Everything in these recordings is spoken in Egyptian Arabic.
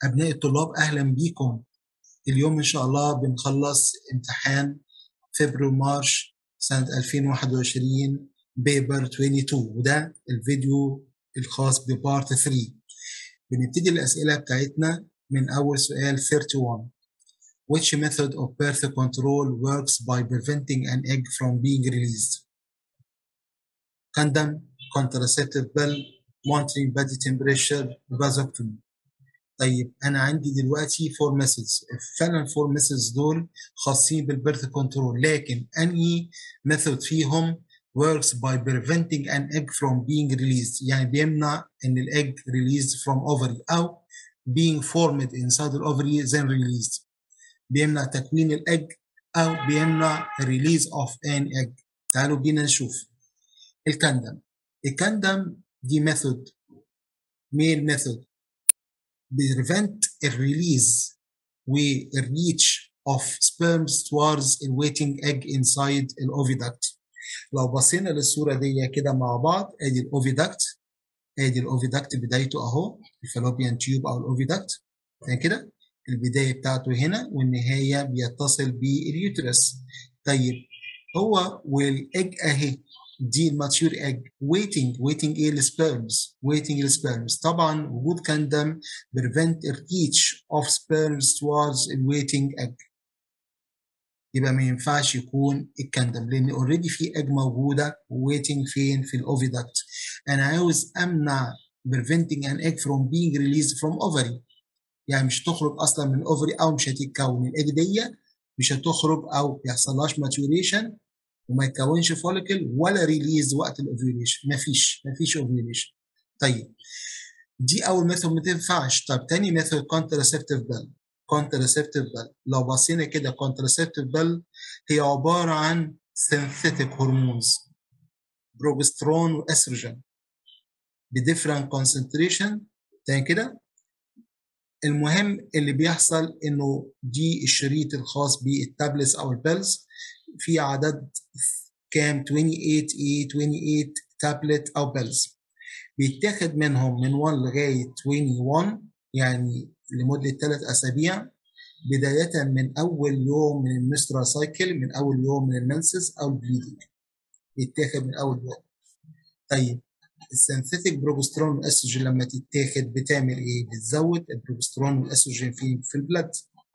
أبناء الطلاب أهلا بيكم اليوم إن شاء الله بنخلص امتحان فبراير مارش سنة 2021 بيبر 22 وده الفيديو الخاص ببارت 3 بنبتدي الأسئلة بتاعتنا من أول سؤال 31 Which method of birth control works by preventing an egg from being released? Condom, contraceptive pill, monitoring body temperature, vasectomy. طيب انا عندي دلوقتي فور ميثودز فعلا الفور ميثودز دول خاصين بالبيرث كنترول لكن انهي ميثود فيهم works by preventing an egg from being released يعني بيمنع ان الايج released from ovary او being formed inside the ovary then released بيمنع تكوين الايج او بيمنع release of an egg تعالوا بينا نشوف الكندم الكندم دي ميثود ميل ميثود prevent الريليز والريتش of sperms towards a waiting egg inside الاوفيدكت لو بصينا للصورة دي كده مع بعض ادي الاوفيدكت ادي الاوفيدكت بدايته اهو الفالوبيان تيوب او الاوفيدكت كده البداية بتاعته هنا والنهاية بيتصل باليوترس طيب هو والايج اهي دي الماتيور ايج waiting waiting ايه السبيرمز waiting السبيرمز طبعا وجود كاندم prevent the reach of sperms towards a waiting egg يبقى ما ينفعش يكون الكاندم لان اوريدي في ايج موجوده waiting فين في الاوفيدكت انا عاوز امنع preventing an egg from being released from ovary يعني مش هتخرج اصلا من الاوفري او مش هتتكون الايج دي مش هتخرج او يحصلهاش ماتيوريشن وما يتكونش فوليكل ولا ريليز وقت الاوفيوليشن مفيش مفيش اوفيوليشن طيب دي اول ميثود ما تنفعش طب تاني ميثود كونتراسبتيف بيل كونتراسبتيف بيل لو بصينا كده كونتراسبتيف بيل هي عباره عن سينثيتيك هرمونز بروجسترون واستروجين بديفرنت كونسنتريشن تاني كده المهم اللي بيحصل انه دي الشريط الخاص بالتابلتس او البيلز في عدد كام 28 ايه 28 تابلت او بيلز بيتاخد منهم من 1 لغايه 21 يعني لمده ثلاث اسابيع بدايه من اول يوم من المسترا سايكل من اول يوم من المنسس او البليدنج بيتاخد من اول يوم طيب السينثيتيك بروجسترون والاستروجين لما تتاخد بتعمل ايه؟ بتزود البروجسترون والاستروجين في في البلد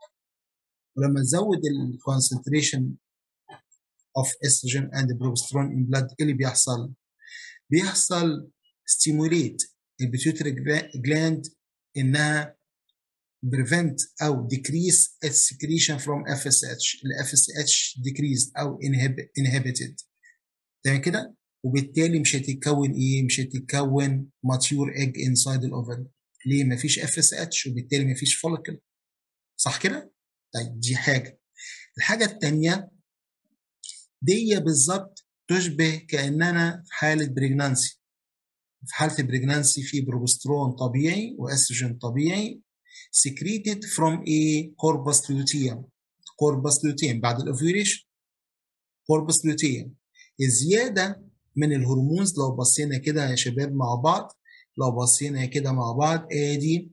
ولما تزود الكونسنتريشن of estrogen and progesterone in blood ايه اللي بيحصل؟ بيحصل stimulate البيتيوتري gland انها prevent او decrease its secretion from FSH ال FSH decreased او inhibited تمام كده؟ وبالتالي مش هتتكون ايه؟ مش هتتكون mature egg inside الاوفري ليه؟ مفيش FSH وبالتالي مفيش follicle صح كده؟ طيب دي حاجه الحاجه الثانيه دي بالظبط تشبه كاننا في حاله بريجنانسي في حاله البريجنانسي في بروجسترون طبيعي واستروجين طبيعي secreted from a corpus luteum corpus luteum بعد الاوفيوليشن corpus luteum الزياده من الهرمونز لو بصينا كده يا شباب مع بعض لو بصينا كده مع بعض ادي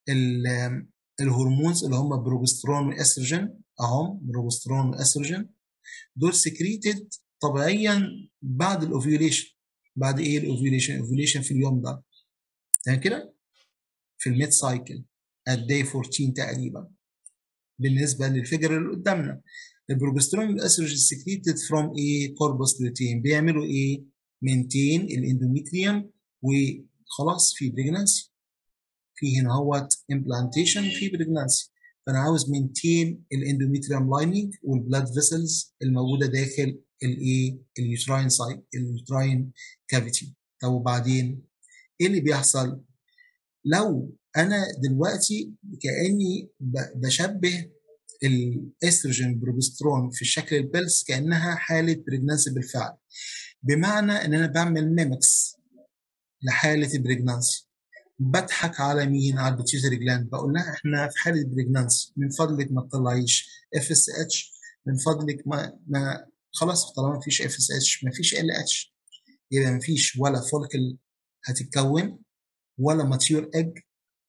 الهرمونز اللي هم بروجسترون واستروجين اهم بروجسترون واستروجين دول سكريتد طبيعيا بعد الاوفيوليشن بعد ايه الاوفيوليشن الاوفيوليشن في اليوم ده تمام كده في الميد سايكل at day 14 تقريبا بالنسبه للفيجر اللي قدامنا البروجسترون والاستروجين سكريتد فروم ايه كوربس لوتين بيعملوا ايه مينتين الاندوميتريوم وخلاص في بريجنانسي في هنا هوت امبلانتيشن في بريجنانسي فانا عاوز مينتين الاندوميتريوم لايننج والبلاد فيسلز الموجوده داخل الايه اليوتراين سايت اليوتراين كافيتي طب وبعدين ايه اللي بيحصل لو انا دلوقتي كاني بشبه الاستروجين بروجسترون في الشكل البلس كانها حاله بريجنانسي بالفعل بمعنى ان انا بعمل ميمكس لحاله البريجنانسي بضحك على مين على البيتيوتري جلاند بقول لها احنا في حاله بريجنانسي من فضلك ما تطلعيش اف اس اتش من فضلك ما ما خلاص طالما ما فيش اف اس اتش ما فيش ال اتش يبقى ما فيش ولا فولكل هتتكون ولا ماتيور ايج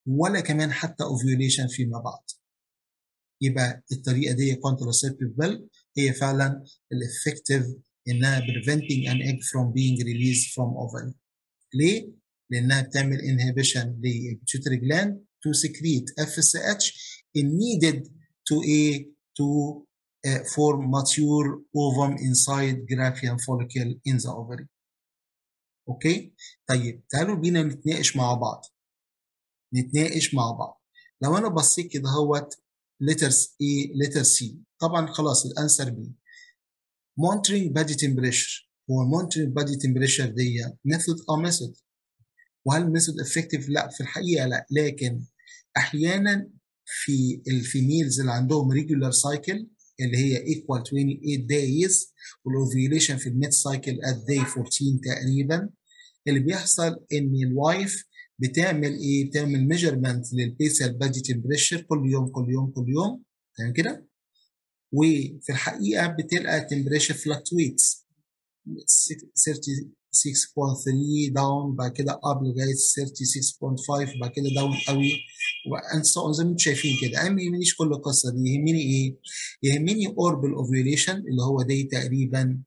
ولا كمان حتى اوفيوليشن فيما بعد يبقى الطريقه دي contraceptive بل هي فعلا الافكتيف انها preventing an egg from being released from ovary ليه؟ لانها بتعمل inhibition للبيتيوتري gland to secrete FSH in needed to a to uh, form mature ovum inside Graafian follicle in the ovary. اوكي؟ طيب تعالوا بينا نتناقش مع بعض. نتناقش مع بعض. لو انا بصيت كده اهوت letters A letter C طبعا خلاص الانسر B monitoring body temperature هو monitoring body temperature دي method اه method وهل الميثود افكتيف؟ لا في الحقيقه لا لكن احيانا في الفيميلز اللي عندهم ريجولار سايكل اللي هي ايكوال 28 دايز والاوفيوليشن في الميد سايكل ات داي 14 تقريبا اللي بيحصل ان الوايف بتعمل ايه؟ بتعمل ميجرمنت للبيسال بادي تمبريتشر كل يوم كل يوم كل يوم تمام كده؟ وفي الحقيقه بتلقى تمبريتشر فلكتويتس 36.3 داون بعد كده اب لغايه 36.5 بعد كده داون قوي وان سو زي ما انتم شايفين كده انا ما يهمنيش كل القصه دي يهمني ايه؟ يهمني اوربل اوفيوليشن اللي هو دي تقريبا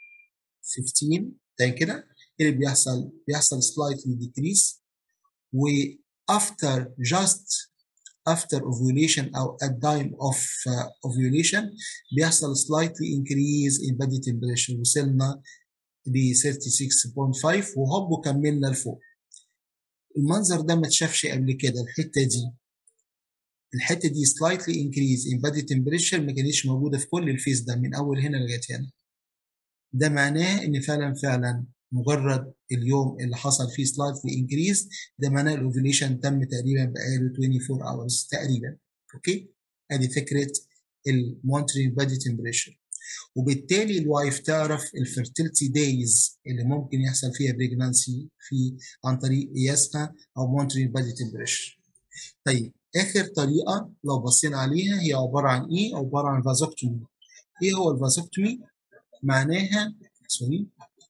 15 تمام كده اللي بيحصل بيحصل سلايتلي ديكريس و after just after ovulation او at time of uh, ovulation بيحصل slightly increase in body temperature وصلنا ل 36.5 وهوب كملنا لفوق المنظر ده ما اتشافش قبل كده الحته دي الحته دي slightly increase in body temperature ما كانتش موجوده في كل الفيس ده من اول هنا لغايه هنا ده معناه ان فعلا فعلا مجرد اليوم اللي حصل فيه slightly increase ده معناه الاوفيليشن تم تقريبا بقاله 24 hours تقريبا اوكي ادي فكره المونترينج بادي تمبريتشر وبالتالي الوايف تعرف الفيرتيلتي دايز اللي ممكن يحصل فيها بريجنانسي في عن طريق قياسها او مونترينج بادي تمبريتشر طيب اخر طريقه لو بصينا عليها هي عباره عن ايه عباره عن فازوكتومي ايه هو الفازوكتومي معناها سوري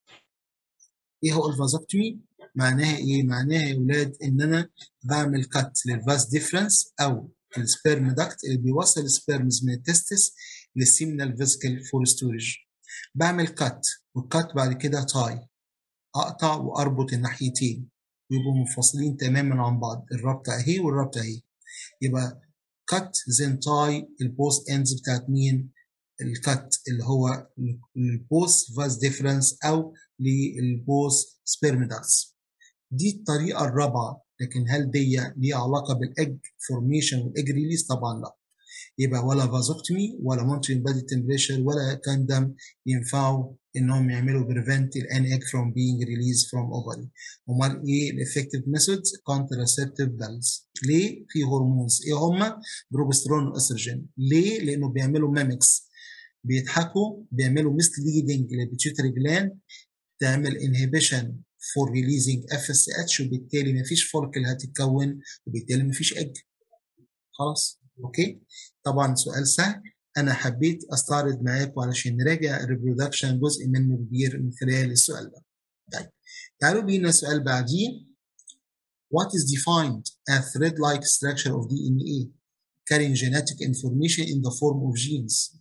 ايه هو الفازوكتومي معناها ايه معناها يا اولاد ان انا بعمل كات للفاز ديفرنس او السبيرم داكت اللي بيوصل السبيرمز من التستس للسيمنال فيسكل فور ستورج بعمل كات والكات بعد كده تاي اقطع واربط الناحيتين ويبقوا منفصلين تماما عن بعض الرابطه اهي والرابطه اهي يبقى كات زين تاي البوست اندز بتاعت مين الكات اللي هو البوست فاز ديفرنس او للبوست سبيرم داكتس دي الطريقه الرابعه لكن هل دي ليها علاقه بالاج فورميشن والاج ريليز طبعا لا يبقى ولا فازوكتومي ولا مونترين بادي تمبريتشر ولا كاندم ينفعوا انهم يعملوا بريفنت الان ايج فروم بينج ريليز فروم اوفري امال ايه الافكتيف ميثودز كونتراسبتيف بيلز ليه في هرمونز ايه هم بروجسترون واستروجين ليه لانه بيعملوا ميمكس بيضحكوا بيعملوا ميسليدنج للبيتيوتري جلاند تعمل انهبيشن فور ريليزنج اف اس اتش وبالتالي مفيش فولكل هتتكون وبالتالي مفيش اج خلاص اوكي طبعا سؤال سهل انا حبيت استعرض معاكم علشان نراجع الريبرودكشن جزء منه كبير من خلال السؤال ده طيب تعالوا بينا السؤال بعديه What is defined as thread-like structure of DNA carrying genetic information in the form of genes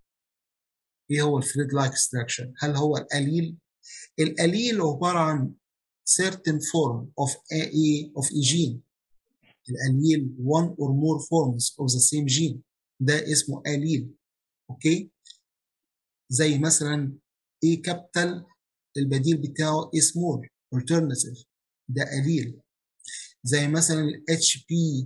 ايه هو الثريد لايك structure هل هو الاليل الاليل عباره عن certain form of a of a gene الاليل one or more forms of the same gene ده اسمه اليل اوكي زي مثلا A كابيتال البديل بتاعه A small alternative ده اليل زي مثلا ال HP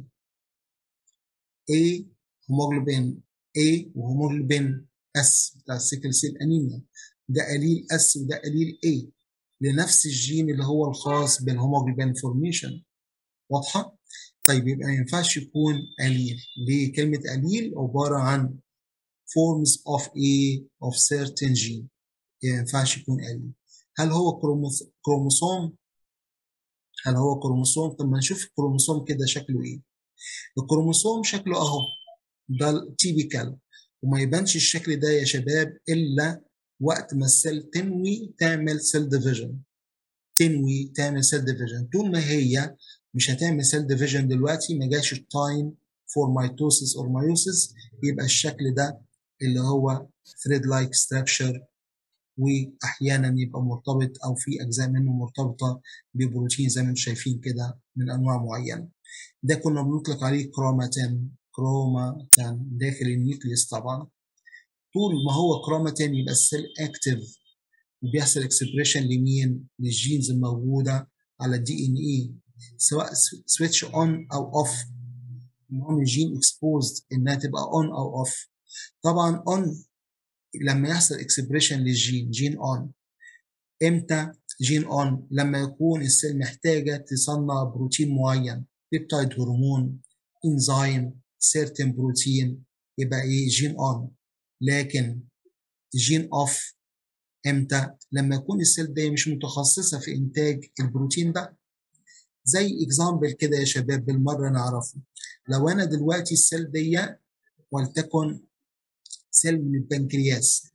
A هيموجلوبين A وهيموجلوبين S بتاع السيكل سيل انيميا ده قليل اس وده قليل A لنفس الجين اللي هو الخاص بالهيموجلوبين فورميشن واضحه؟ طيب يبقى ما ينفعش يكون قليل ليه؟ كلمه قليل عباره عن forms of A of certain gene ما ينفعش يكون قليل هل هو كروموسوم؟ هل هو كروموسوم؟ طب ما نشوف الكروموسوم كده شكله ايه؟ الكروموسوم شكله اهو ده التيبيكال وما يبانش الشكل ده يا شباب الا وقت ما السيل تنوي تعمل سيل ديفيجن تنوي تعمل سيل ديفيجن طول ما هي مش هتعمل سيل ديفيجن دلوقتي ما جاش التايم فور ميتوسيس اور مايوسيس يبقى الشكل ده اللي هو ثريد لايك ستراكشر واحيانا يبقى مرتبط او في اجزاء منه مرتبطه ببروتين زي ما انتم شايفين كده من انواع معينه ده كنا بنطلق عليه كروماتين كروماتين داخل النيوكليوس طبعا طول ما هو كروماتين يبقى السيل اكتف وبيحصل اكسبريشن لمين للجينز الموجوده على الدي ان اي سواء سويتش اون او اوف المهم الجين اكسبوزد انها تبقى اون او اوف طبعا اون لما يحصل اكسبريشن للجين جين اون امتى جين اون لما يكون السيل محتاجه تصنع بروتين معين بيبتايد هرمون انزيم سيرتن بروتين يبقى ايه جين اون لكن جين اوف امتى لما يكون السيل دي مش متخصصه في انتاج البروتين ده زي اكزامبل كده يا شباب بالمره نعرفه لو انا دلوقتي السيل دي ولتكن سيل من البنكرياس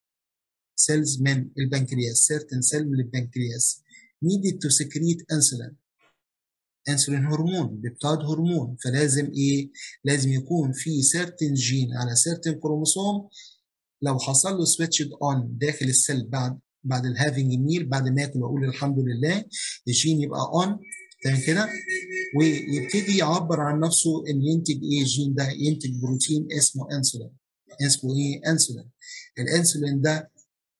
سيلز من البنكرياس certain سيل من البنكرياس needed to secrete insulin انسولين هرمون بيبتايد هرمون فلازم ايه لازم يكون في certain جين على certain كروموسوم لو حصل له سويتش اون داخل السيل بعد بعد الهافينج ميل بعد ما اكل واقول الحمد لله الجين يبقى اون تمام كده ويبتدي يعبر عن نفسه ان ينتج ايه الجين ده ينتج بروتين اسمه انسولين اسمه ايه انسولين الانسولين ده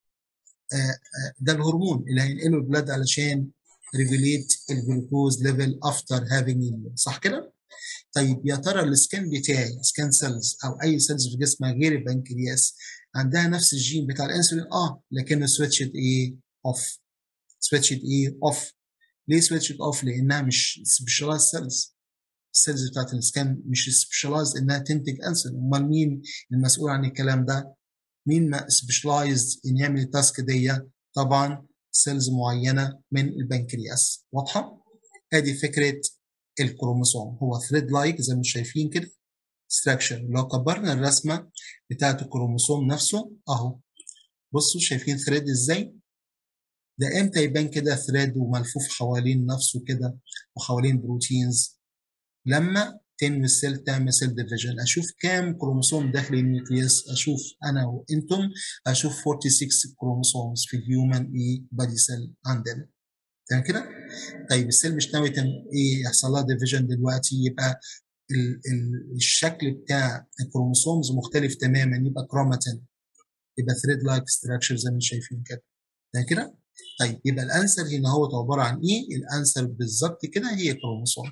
آه ده الهرمون اللي هينقله البلاد علشان ريجوليت الجلوكوز ليفل افتر هافينج صح كده طيب يا ترى السكان بتاعي سكان سيلز او اي سيلز في جسمها غير البنكرياس عندها نفس الجين بتاع الانسولين اه لكنه سويتشد ايه اوف سويتشد ايه اوف ليه سويتشد اوف لانها مش سبيشالايز سيلز السيلز بتاعت السكان مش سبيشالايز انها تنتج انسولين امال مين المسؤول عن الكلام ده مين سبيشالايزد ان يعمل التاسك دي طبعا سيلز معينه من البنكرياس واضحه ادي فكره الكروموسوم هو ثريد لايك زي ما شايفين كده ستراكشر لو كبرنا الرسمه بتاعت الكروموسوم نفسه اهو بصوا شايفين ثريد ازاي ده امتى يبان كده ثريد وملفوف حوالين نفسه كده وحوالين بروتينز لما تنمي السيل تعمل سيل ديفيجن اشوف كام كروموسوم داخل النيوكليوس اشوف انا وانتم اشوف 46 كروموسومز في الهيومن اي بادي سيل عندنا تمام كده طيب السيل مش ناوي ايه يحصل لها ديفيجن دلوقتي يبقى ال ال الشكل بتاع الكروموسومز مختلف تماما يبقى كروماتين يبقى ثريد لايك ستراكشر زي ما انتم شايفين كده تمام كده طيب يبقى الانسر هنا هو عباره عن ايه الانسر بالظبط كده هي كروموسوم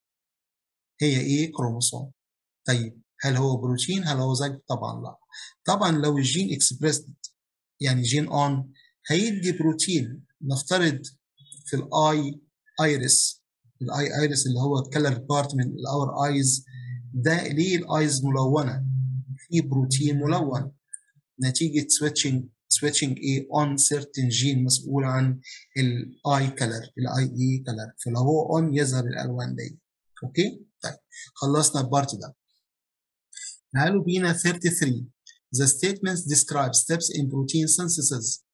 هي ايه كروموسوم طيب هل هو بروتين هل هو زج طبعا لا طبعا لو الجين اكسبريسد يعني جين اون هيدي بروتين نفترض في الاي ايرس الاي ايرس اللي هو الكلر بارت من الاور ايز ده ليه الايز ملونه في بروتين ملون نتيجه سويتشنج سويتشنج ايه اون سيرتن جين مسؤول عن الاي كلر الاي اي كلر فلو هو اون يظهر الالوان دي اوكي طيب خلصنا البارت ده تعالوا بينا 33 The statements describe steps in protein synthesis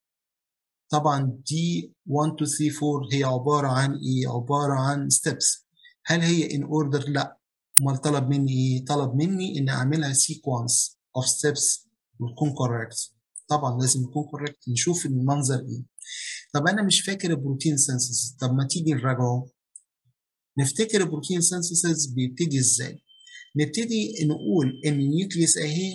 طبعا دي 1 2 3 4 هي عبارة عن ايه؟ عبارة عن steps هل هي in order؟ لا امال طلب مني ايه؟ طلب مني ان اعملها sequence of steps وتكون correct طبعا لازم يكون correct نشوف المنظر ايه طب انا مش فاكر البروتين سينثيسيس طب ما تيجي نراجعه نفتكر البروتين سينثيسيس بيبتدي ازاي نبتدي نقول ان النيوكليوس اهي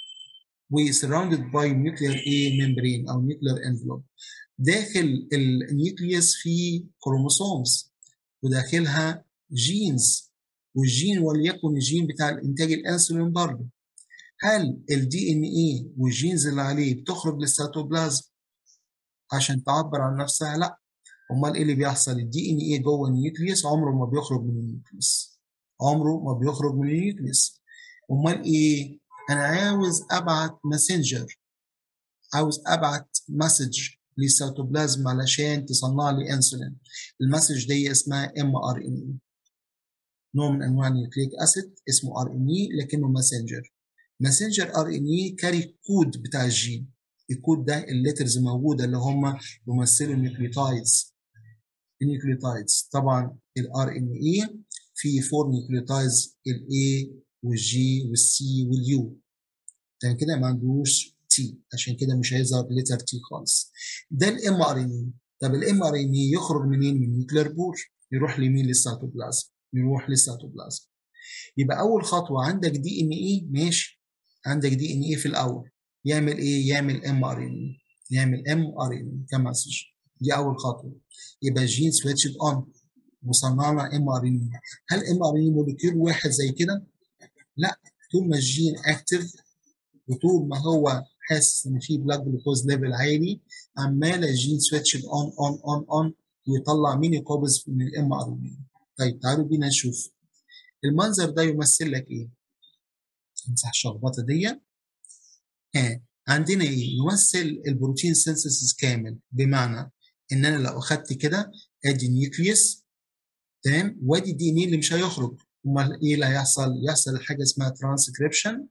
و surrounded by nuclear A membrane او nuclear envelope داخل النيوكليوس في كروموسومز وداخلها جينز والجين وليكن الجين بتاع الانتاج الانسولين برضه هل الدي ان اي والجينز اللي عليه بتخرج للسيتوبلازم عشان تعبر عن نفسها لا امال ايه اللي بيحصل الدي ان اي جوه النيوكليوس عمره ما بيخرج من النيوكليوس عمره ما بيخرج من النيوكليوس امال ايه انا عاوز ابعت ماسنجر عاوز ابعت مسج للسيتوبلازم علشان تصنع لي انسولين المسج دي اسمها ام ار ان اي نوع من انواع النيوكليك اسيد اسمه ار ان اي لكنه ماسنجر ماسنجر ار ان اي كاري كود بتاع الجين الكود ده الليترز موجوده اللي هم يمثلوا النيوكليوتايدز النيوكليوتايدز طبعا الار ان اي في فور نيوكليوتايدز الاي والجي والسي واليو عشان كده ما عندوش تي عشان كده مش هيظهر لتر تي خالص ده الام ار ان اي طب الام ار ان اي يخرج منين من النيوكلير بور يروح لمين للسيتوبلازم يروح للسيتوبلازم يبقى اول خطوه عندك دي ان اي ماشي عندك دي ان اي في الاول يعمل ايه يعمل ام ار ان اي يعمل ام ار ان كمسج دي اول خطوه يبقى الجين سويتشد اون وصنعنا ام ار ان هل ام ار ان مولكيول واحد زي كده لا طول ما الجين اكتف وطول ما هو حاسس ان في بلاك جلوكوز ليفل عالي عمال الجين سويتشد اون اون اون اون ويطلع ميني كوبز من الام ار ان طيب تعالوا بينا نشوف المنظر ده يمثل لك ايه امسح الشخبطه دي ها عندنا ايه يمثل البروتين سينثيسيس كامل بمعنى ان انا لو اخدت كده ادي نيوكليوس تمام وادي الدي ان ايه اللي مش هيخرج امال ايه اللي هيحصل يحصل حاجه اسمها ترانسكريبشن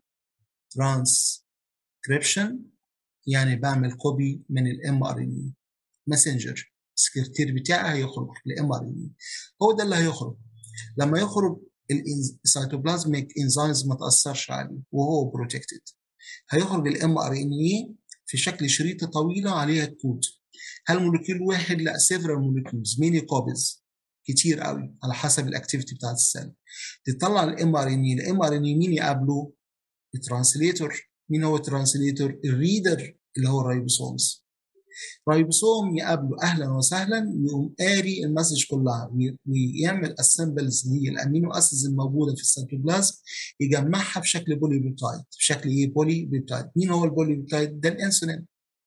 ترانسكريبشن يعني بعمل كوبي من الام ار ان ماسنجر السكرتير بتاعي هيخرج الام ار ان هو ده اللي هيخرج لما يخرج السيتوبلازميك انزيمز ما تاثرش عليه وهو بروتكتد هيخرج الام ار ان اي في شكل شريطه طويله عليها الكود هل مولكيول واحد لا سيفرال مولكيولز ميني كوبيز كتير قوي على حسب الاكتيفيتي بتاعت السيل تطلع الام ار ان اي الام ار ان اي مين يقابله الترانسليتور مين هو الترانسليتور الريدر اللي هو الرايبوسومز رايبوسوم يقابله اهلا وسهلا يقوم قاري المسج كلها ويعمل اسمبلز للامينو اسيدز الموجوده في السيتوبلازم يجمعها بشكل بولي بيبتايد بشكل ايه بولي بيبتايد مين هو البولي بيبتايد ده الانسولين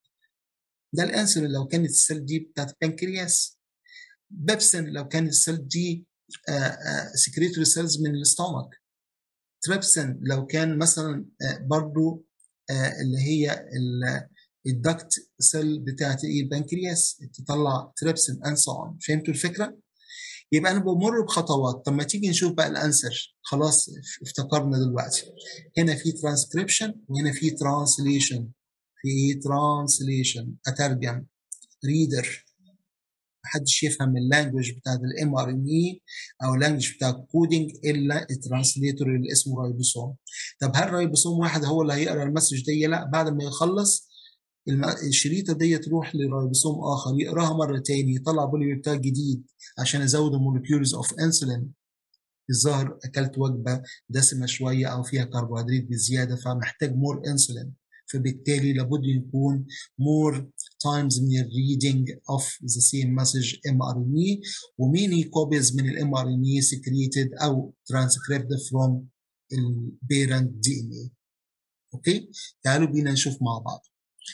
ده الانسولين لو كانت السيل دي بتاعت البنكرياس بيبسين لو كانت السيل دي سكريتوري سيلز من الاستومك تريبسين لو كان مثلا برضو اللي هي الدكت سيل بتاعت ايه البنكرياس تطلع تريبسين اند سو اون فهمتوا الفكره؟ يبقى انا بمر بخطوات طب ما تيجي نشوف بقى الانسر خلاص افتكرنا دلوقتي هنا في ترانسكريبشن وهنا في ترانسليشن في ترانسليشن اترجم ريدر محدش يفهم اللانجوج بتاعت الام ار ان اي او اللانجوج بتاع الكودينج الا الترانسليتور اللي اسمه رايبوسوم طب هل رايبوسوم واحد هو اللي هيقرا المسج دي لا بعد ما يخلص الشريطه دي تروح لرايبوسوم اخر يقراها مره تاني يطلع بولي بتاع جديد عشان ازود المولكيولز اوف انسولين الظاهر اكلت وجبه دسمه شويه او فيها كربوهيدرات بزياده فمحتاج مور انسولين فبالتالي لابد يكون more times من الريدنج of the same message mRNA وميني copies من الام ار ان اي secreted او transcribed from البيرنت دي ان اي اوكي تعالوا بينا نشوف مع بعض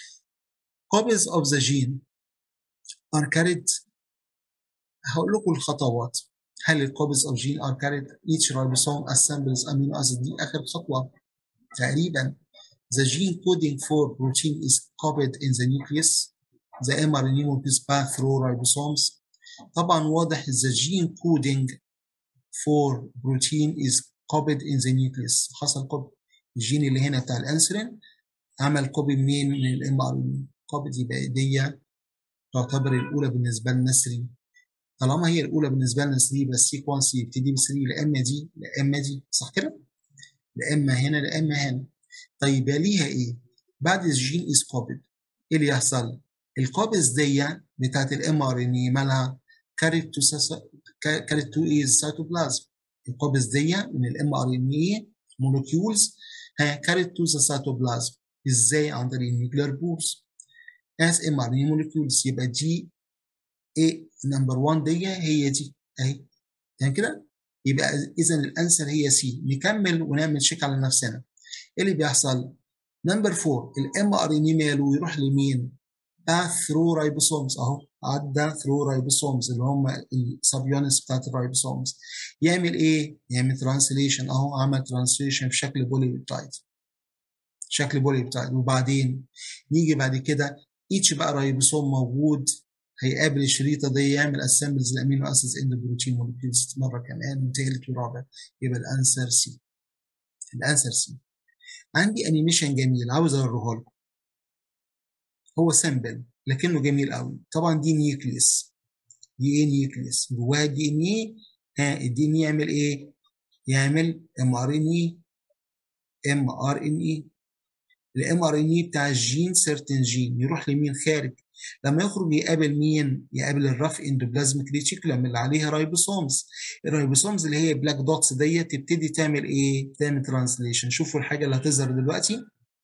copies of the gene are carried هقول لكم الخطوات هل الكوبيز of gene are carried each ribosome assembles amino acid دي اخر خطوه تقريبا the gene coding for protein is copied in the nucleus the mRNA molecules pass through ribosomes طبعا واضح the gene coding for protein is copied in the nucleus حصل كوبي الجين اللي هنا بتاع الانسولين عمل كوبي منين من الام ار ان كوبي يبقى دي تعتبر الاولى بالنسبه لنا 3 طالما هي الاولى بالنسبه لنا 3 يبقى السيكونس يبتدي ب 3 لا اما دي لا اما دي صح كده؟ لا اما هنا لا اما هنا طيب يليها ايه؟ بعد الجين از كوبيد ايه اللي يحصل؟ الكوبيز دي بتاعت الام ار ان اي مالها كاريت تو كاريت تو ايه سيتوبلازم الكوبيز دي من الام ار ان اي مولكيولز كاريت تو ذا سيتوبلازم ازاي عن طريق النيوكلير بورز as ام ار ان مولكيولز يبقى دي ايه نمبر 1 دي هي دي اهي تمام كده يبقى اذا الانسر هي سي نكمل ونعمل شيك على نفسنا ايه اللي بيحصل نمبر 4 الام ار ان ماله يروح لمين باث ثرو رايبوسومز اهو عدى ثرو رايبوسومز اللي هم السب يونتس بتاعت الرايبوسومز يعمل ايه يعمل ترانسليشن اهو عمل ترانسليشن في شكل بولي بيبتايد شكل بولي بيبتايد وبعدين يجي بعد كده ايتش بقى رايبوسوم موجود هيقابل الشريطه دي يعمل اسمبلز الامينو اسيدز ان بروتين مولكيولز مره كمان وثالث ورابع يبقى الانسر سي الانسر سي عندي انيميشن جميل عاوز اوريه لكم هو سامبل لكنه جميل قوي طبعا دي نيوكليس دي ان نيوكليس جواها دي ان ايه ها الدي ان يعمل ايه يعمل ام ار ان اي ام ار ان اي الام ار ان اي بتاع الجين سيرتن جين يروح لمين خارج لما يخرج يقابل مين يقابل الرف اندوبلازميك ريتيكولم اللي عليها رايبوسومز الرايبوسومز اللي هي بلاك دوتس ديت تبتدي تعمل ايه تعمل ترانسليشن شوفوا الحاجه اللي هتظهر دلوقتي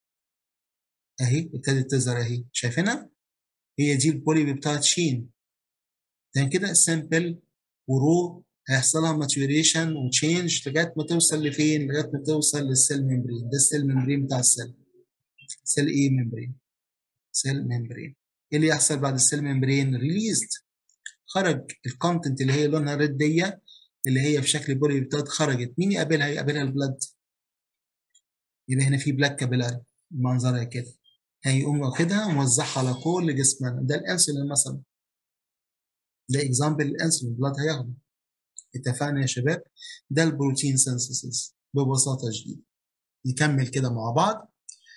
اهي ابتدت تظهر اهي شايفينها هي دي البولي بتاعت شين يعني كده سامبل ورو هيحصل لها ماتيوريشن وتشينج لغايه ما توصل لفين؟ لغايه ما توصل للسيل ممبرين ده السيل ممبرين بتاع السيل سيل ايه ممبرين سيل ممبرين ايه اللي يحصل بعد السيل ممبرين؟ ريليزد خرج الكونتنت اللي هي لونها ريد دي اللي هي في شكل بولي بتاعت خرجت مين يقابلها؟ يقابلها البلد يبقى هنا في بلاك كابيلاري منظرها كده هيقوم واخدها وموزعها على كل جسمنا ده الانسولين مثلا ده اكزامبل الانسولين البلاد هياخده اتفقنا يا شباب ده البروتين سينثيسيس ببساطه شديده نكمل كده مع بعض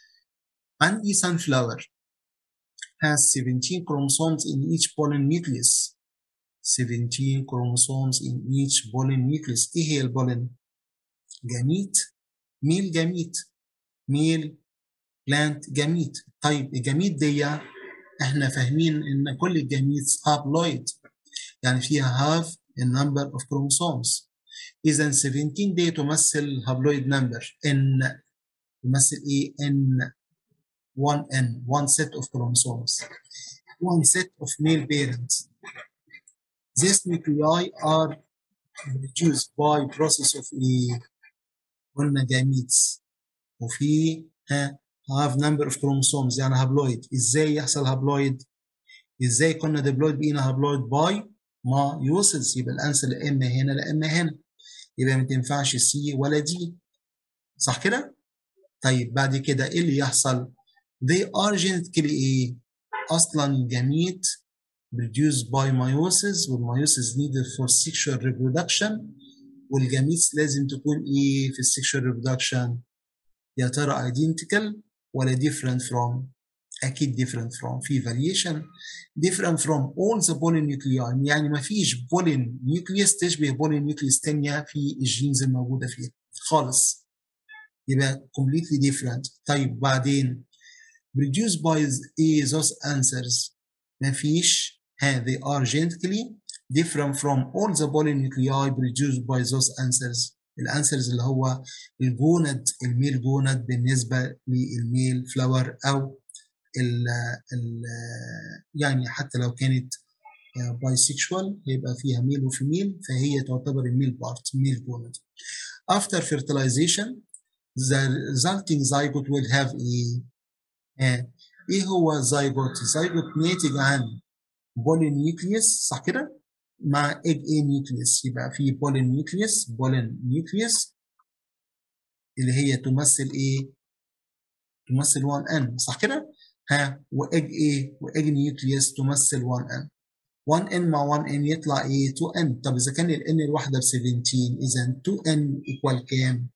عندي sunflower has 17 chromosomes in each pollen nucleus 17 chromosomes in each pollen nucleus ايه هي البولين جميت ميل جميت ميل بلانت جميت طيب الجميت دي احنا فاهمين ان كل الجميت هابلويد يعني فيها half a number of chromosomes اذا 17 دي تمثل هابلويد نمبر ان تمثل ايه ان 1n one set of chromosomes one set of male parents these nuclei are produced by process of ايه قلنا gametes وفي ها have number of chromosomes يعني هابلويد ازاي يحصل هابلويد ازاي كنا ديبلويد بقينا هابلويد باي ما يوصلز يبقى الانسر لا اما هنا لا اما هنا يبقى ما تنفعش سي ولا دي صح كده طيب بعد كده ايه اللي يحصل they are genetically ايه اصلا جميت produced by meiosis والmeiosis needed for sexual reproduction والجميت لازم تكون ايه في السكشوال reproduction يا ترى identical ولا different from اكيد different from في variation different from all the polynuclei يعني ما فيش polynucleus تشبه polynucleus تانية في الجينز الموجودة فيها خالص يبقى completely different طيب بعدين produced by a those answers ما فيش ها they are genetically different from all the polynuclei produced by those answers الانسرز اللي هو الجوند الميل جوند بالنسبه للميل فلاور او ال ال يعني حتى لو كانت باي سيكشوال هيبقى فيها ميل وفيميل فهي تعتبر الميل بارت ميل جوند after fertilization the resulting zygote will have a آه. ايه هو الزيجوت الزيجوت ناتج عن بولينيوكليوس صح كده مع ايج اي نيوكليوس يبقى في بولينيوكليوس بولينيوكليوس اللي هي تمثل ايه تمثل 1 ان صح كده ها وايج ايه وايج نيوكليوس تمثل 1 ان 1 ان مع 1 ان يطلع ايه 2 ان طب اذا كان الان الواحده ب 17 اذا 2 ان ايكوال كام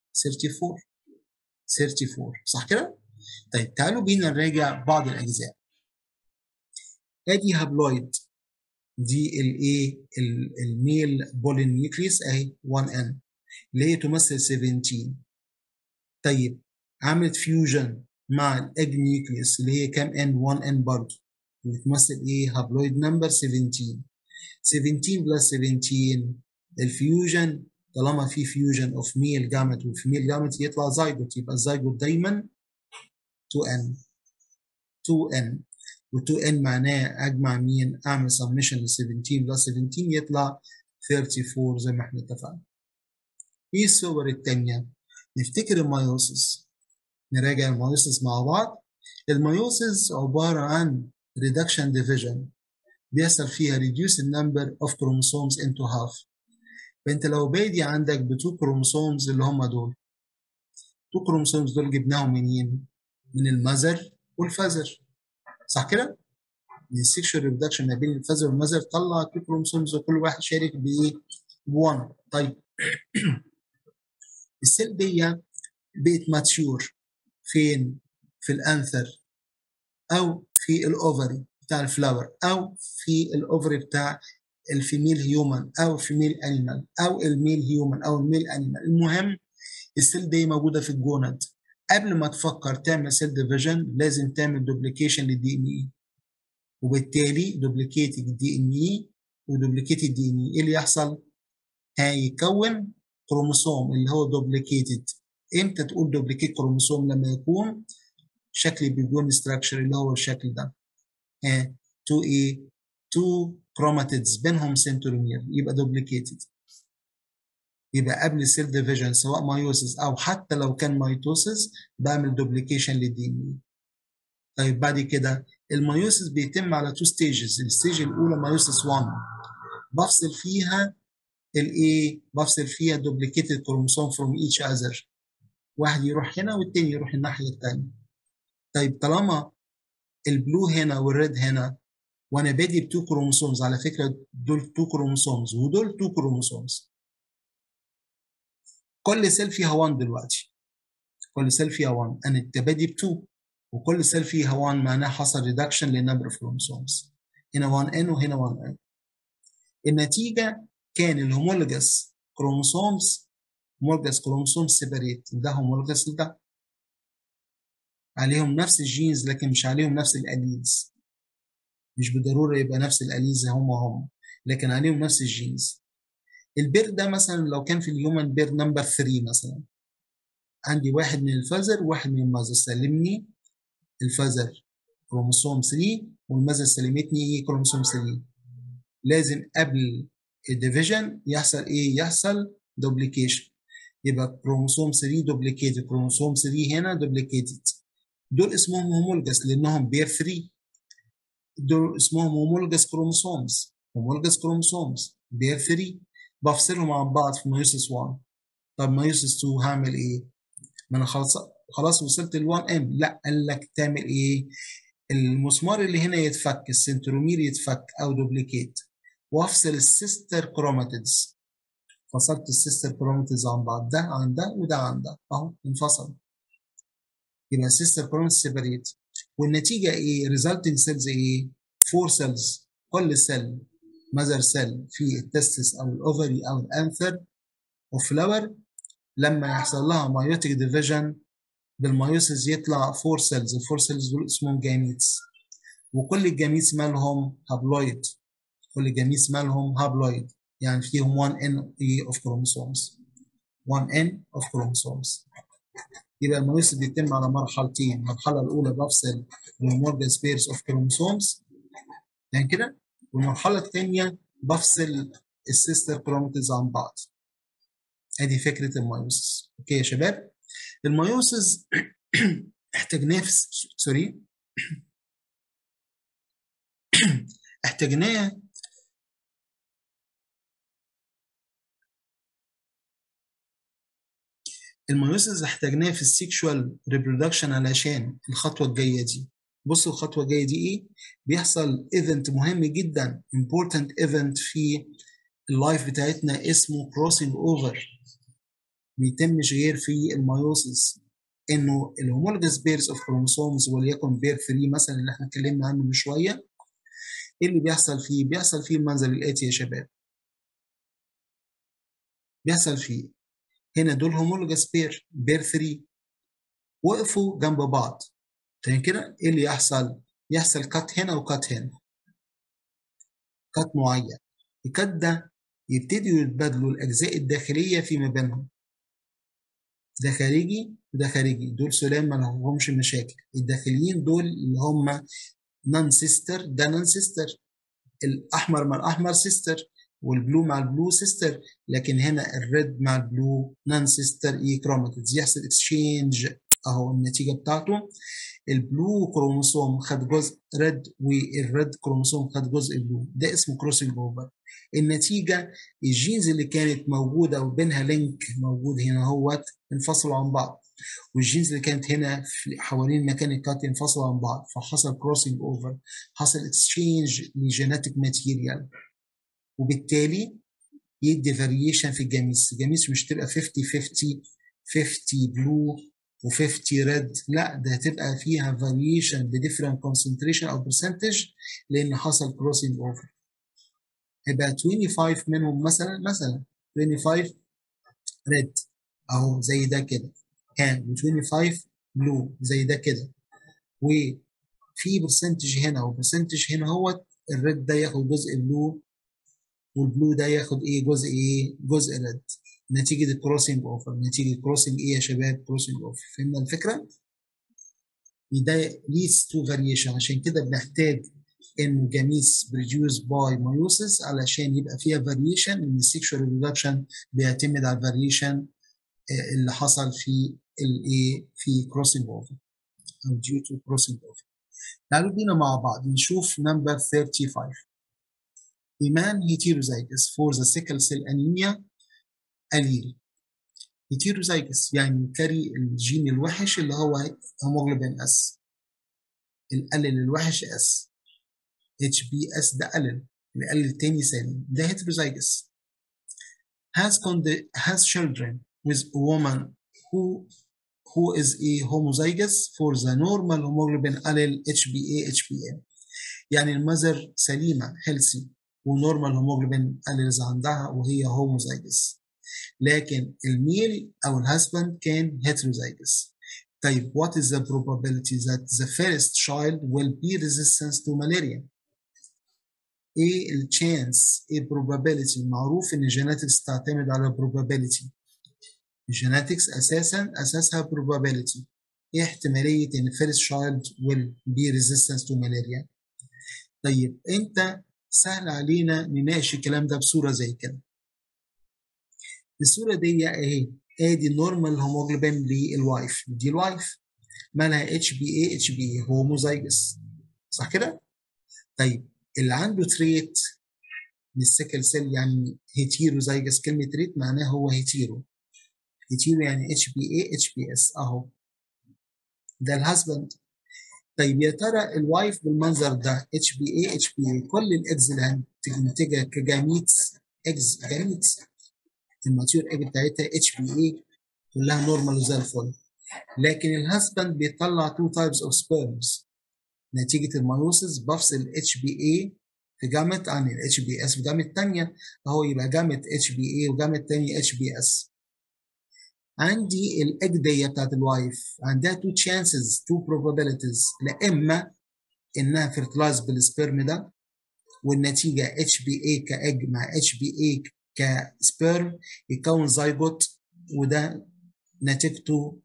34 34 صح كده طيب تعالوا بينا نراجع بعض الاجزاء ادي هابلويد دي الايه الميل بولين نيوكليس اهي 1 ان اللي هي تمثل 17 طيب عملت فيوجن مع الاج نيوكليس اللي هي كام ان 1 ان برضه اللي تمثل ايه هابلويد نمبر 17 17 بلس 17 الفيوجن طالما في فيوجن اوف ميل جامت وفيميل جامت يطلع زايجوت يبقى الزايجوت دايما 2n 2n و2n معناه اجمع مين اعمل سمشن ل 17 بلس 17 يطلع 34 زي ما احنا اتفقنا ايه الصور التانية نفتكر الميوسيس نراجع الميوسيس مع بعض الميوسيس عبارة عن reduction division بيحصل فيها reduce the number of chromosomes into half فانت لو بادي عندك بتو كروموسومز اللي هم دول تو كروموسومز دول جبناهم منين؟ من المذر والفذر صح كده؟ من السكشوال ريبدكشن ما بين الفذر والمذر طلع تو كروموسومز وكل واحد شارك بايه؟ ب 1 طيب السيل دي بقت ماتشور فين؟ في الانثر او في الاوفري بتاع الفلاور او في الاوفري بتاع الفيميل هيومن او الفيميل انيمال او الميل هيومن او الميل انيمال المهم السيل دي موجوده في الجوند قبل ما تفكر تعمل سيل ديفيجن لازم تعمل دوبليكيشن للدي ان اي وبالتالي دوبليكيت الدي ان اي ودوبليكيت الدي ان اي ايه اللي يحصل؟ هيكون كروموسوم اللي هو دوبليكيتد امتى تقول دوبليكيت كروموسوم لما يكون شكل بيجون ستراكشر اللي هو الشكل ده ها تو ايه تو كروماتيدز بينهم سنترومير يبقى دوبليكيتد يبقى قبل السيل ديفيجن سواء مايوسيس او حتى لو كان مايتوسيس بعمل دوبليكيشن للدي ان طيب بعد كده المايوسيس بيتم على تو ستيجز الستيج الاولى مايوسيس 1 بفصل فيها الايه بفصل فيها دوبليكيتد كروموسوم فروم ايتش اذر واحد يروح هنا والتاني يروح الناحيه الثانيه طيب طالما البلو هنا والريد هنا وانا بادي بتو كروموسومز على فكره دول تو كروموسومز ودول تو كروموسومز كل سيل فيها 1 دلوقتي كل سيل فيها 1 انا بادي ب 2 وكل سيل فيها 1 معناها حصل ريدكشن للنمبر اوف كروموسومز هنا 1 ان وهنا 1 ان النتيجه كان الهومولوجس كروموسومز هومولوجس كروموسوم سيبريت ده هومولوجس ده عليهم نفس الجينز لكن مش عليهم نفس الاليلز مش بالضروره يبقى نفس الاليلز هم هم لكن عليهم نفس الجينز البير ده مثلا لو كان في الهيومن بير نمبر 3 مثلا عندي واحد من الفازر وواحد من المازر سلمني الفازر كروموسوم 3 والمازر سلمتني كروموسوم 3 لازم قبل الديفيجن يحصل ايه يحصل دوبليكيشن يبقى كروموسوم 3 دوبليكيتد كروموسوم 3 هنا دوبليكيتد دول اسمهم هومولجس لانهم بير 3 دول اسمهم هومولجس كروموسومز هومولجس كروموسومز بير 3 بفصلهم عن بعض في مايوسيس 1 طب مايوسيس 2 هعمل ايه؟ ما انا خلاص خلاص وصلت ل 1 ام لا قال لك تعمل ايه؟ المسمار اللي هنا يتفك السنترومير يتفك او دوبليكيت وافصل السيستر كروماتيدز فصلت السيستر كروماتيدز عن بعض ده عن ده وده عن ده اهو انفصل يبقى السيستر كروماتيدز سيبريت والنتيجه ايه؟ ريزلتنج سيلز ايه؟ فور سيلز كل سيل ماذر سيل في التستس او الاوفري او الانثر وفلاور لما يحصل لها مايوتيك ديفيجن بالمايوسيس يطلع فور سيلز الفور سيلز دول اسمهم جاميتس وكل الجاميتس مالهم هابلويد كل الجاميتس مالهم هابلويد يعني فيهم 1 ان اي اوف كروموسومز 1 ان اوف كروموسومز يبقى المايوسيس بيتم على مرحلتين المرحله الاولى بفصل الهومورجا سبيرز اوف كروموسومز يعني كده والمرحله الثانيه بفصل السيستر كروماتيز عن بعض ادي فكره المايوسيس اوكي يا شباب المايوسيس احتاجناه في سوري احتاجناه المايوسيس احتاجناه في السيكشوال ريبرودكشن علشان الخطوه الجايه دي بصوا الخطوه الجايه دي ايه بيحصل ايفنت مهم جدا important ايفنت في اللايف بتاعتنا اسمه كروسنج اوفر بيتمش غير في المايوسيس انه الهومولوجس بيرز اوف كروموسومز وليكن بير 3 مثلا اللي احنا اتكلمنا عنه من شويه ايه اللي بيحصل فيه؟ بيحصل فيه المنظر الاتي يا شباب بيحصل فيه هنا دول هومولوجس بير بير 3 وقفوا جنب بعض تمام كده ايه اللي يحصل؟ يحصل كات هنا وكات هنا كات معين الكات ده يبتدوا يتبادلوا الاجزاء الداخليه فيما بينهم ده خارجي وده خارجي دول سلام ما لهمش مشاكل الداخليين دول اللي هم نان سيستر ده نان سيستر الاحمر مع الاحمر سيستر والبلو مع البلو سيستر لكن هنا الريد مع البلو نان سيستر اي كروماتيدز يحصل اكسشينج اهو النتيجه بتاعته البلو كروموسوم خد جزء ريد والريد كروموسوم خد جزء بلو ده اسمه كروسنج اوفر النتيجه الجينز اللي كانت موجوده وبينها لينك موجود هنا اهوت انفصلوا عن بعض والجينز اللي كانت هنا في حوالين مكان الكات انفصلوا عن بعض فحصل كروسنج اوفر حصل اكسشينج لجينيتك ماتيريال وبالتالي يدي فاريشن في الجاميس الجاميس مش تبقى 50 50 50 بلو و50 ريد لا ده هتبقى فيها فاريشن بديفرنت كونسنتريشن او برسنتج لان حصل كروسنج اوفر هيبقى 25 منهم مثلا مثلا 25 ريد اهو زي ده كده كان و25 بلو زي ده كده وفي برسنتج هنا وبرسنتج هنا هو الريد ده ياخد جزء بلو والبلو ده ياخد ايه جزء ايه جزء ريد نتيجه الكروسنج اوفر نتيجه كروسنج ايه يا شباب كروسنج اوفر فهمنا الفكره ده leads to variation عشان كده بنحتاج ان جاميس بريديوس باي مايوسيس علشان يبقى فيها variation ان السكشوال ريبرودكشن بيعتمد على الفاريشن اللي حصل في الايه في كروسنج اوفر او due to crossing over تعالوا بينا مع بعض نشوف نمبر 35 A man heterozygous for the sickle cell anemia allele heterozygous يعني كاري الجين الوحش اللي هو هيموجلوبين اس الالل الوحش اس اتش بي اس ده الل الالل التاني سالم ده heterozygous has has children with a woman who who is a homozygous for the normal hemoglobin allele HbA HbN يعني المذر سليمة healthy ونورمال هيموجلوبين allele عندها وهي homozygous لكن الميل او الهاسبند كان heterozygous طيب what is the probability that the first child will be resistant to malaria ايه الشانس ايه probability معروف ان الجينetics تعتمد على probability الجينetics اساسا اساسها probability ايه احتماليه ان first child will be resistant to malaria طيب انت سهل علينا نناقش الكلام ده بصوره زي كده الصوره دي اهي ادي النورمال هيموجلوبين للوايف دي الوايف مالها اتش بي اي اتش بي اي هوموزايجس صح كده؟ طيب اللي عنده تريت للسكل سيل يعني هيتيروزايجس كلمه تريت معناها هو هيتيرو هيتيرو يعني اتش بي اي اتش بي اس اهو ده الهازبند طيب يا ترى الوايف بالمنظر ده اتش بي اي اتش بي اي كل الاكز اللي هتنتجها كجاميتس اكز جاميتس الماتيور ايج بتاعتها اتش بي اي كلها نورمال وزي الفل لكن الهاسبند بيطلع تو تايبس اوف سبيرمز نتيجه المايوسيس بفصل الاتش بي اي في جامت عن الاتش بي اس في جامت ثانيه اهو يبقى جامت اتش بي اي وجامت ثانيه اتش بي اس عندي الايج دي بتاعت الوايف عندها تو تشانسز تو probabilities لا اما انها فيرتلايز بالسبرم ده والنتيجه اتش بي اي كاج مع اتش بي اي كسبرم يكون زيجوت وده نتيجته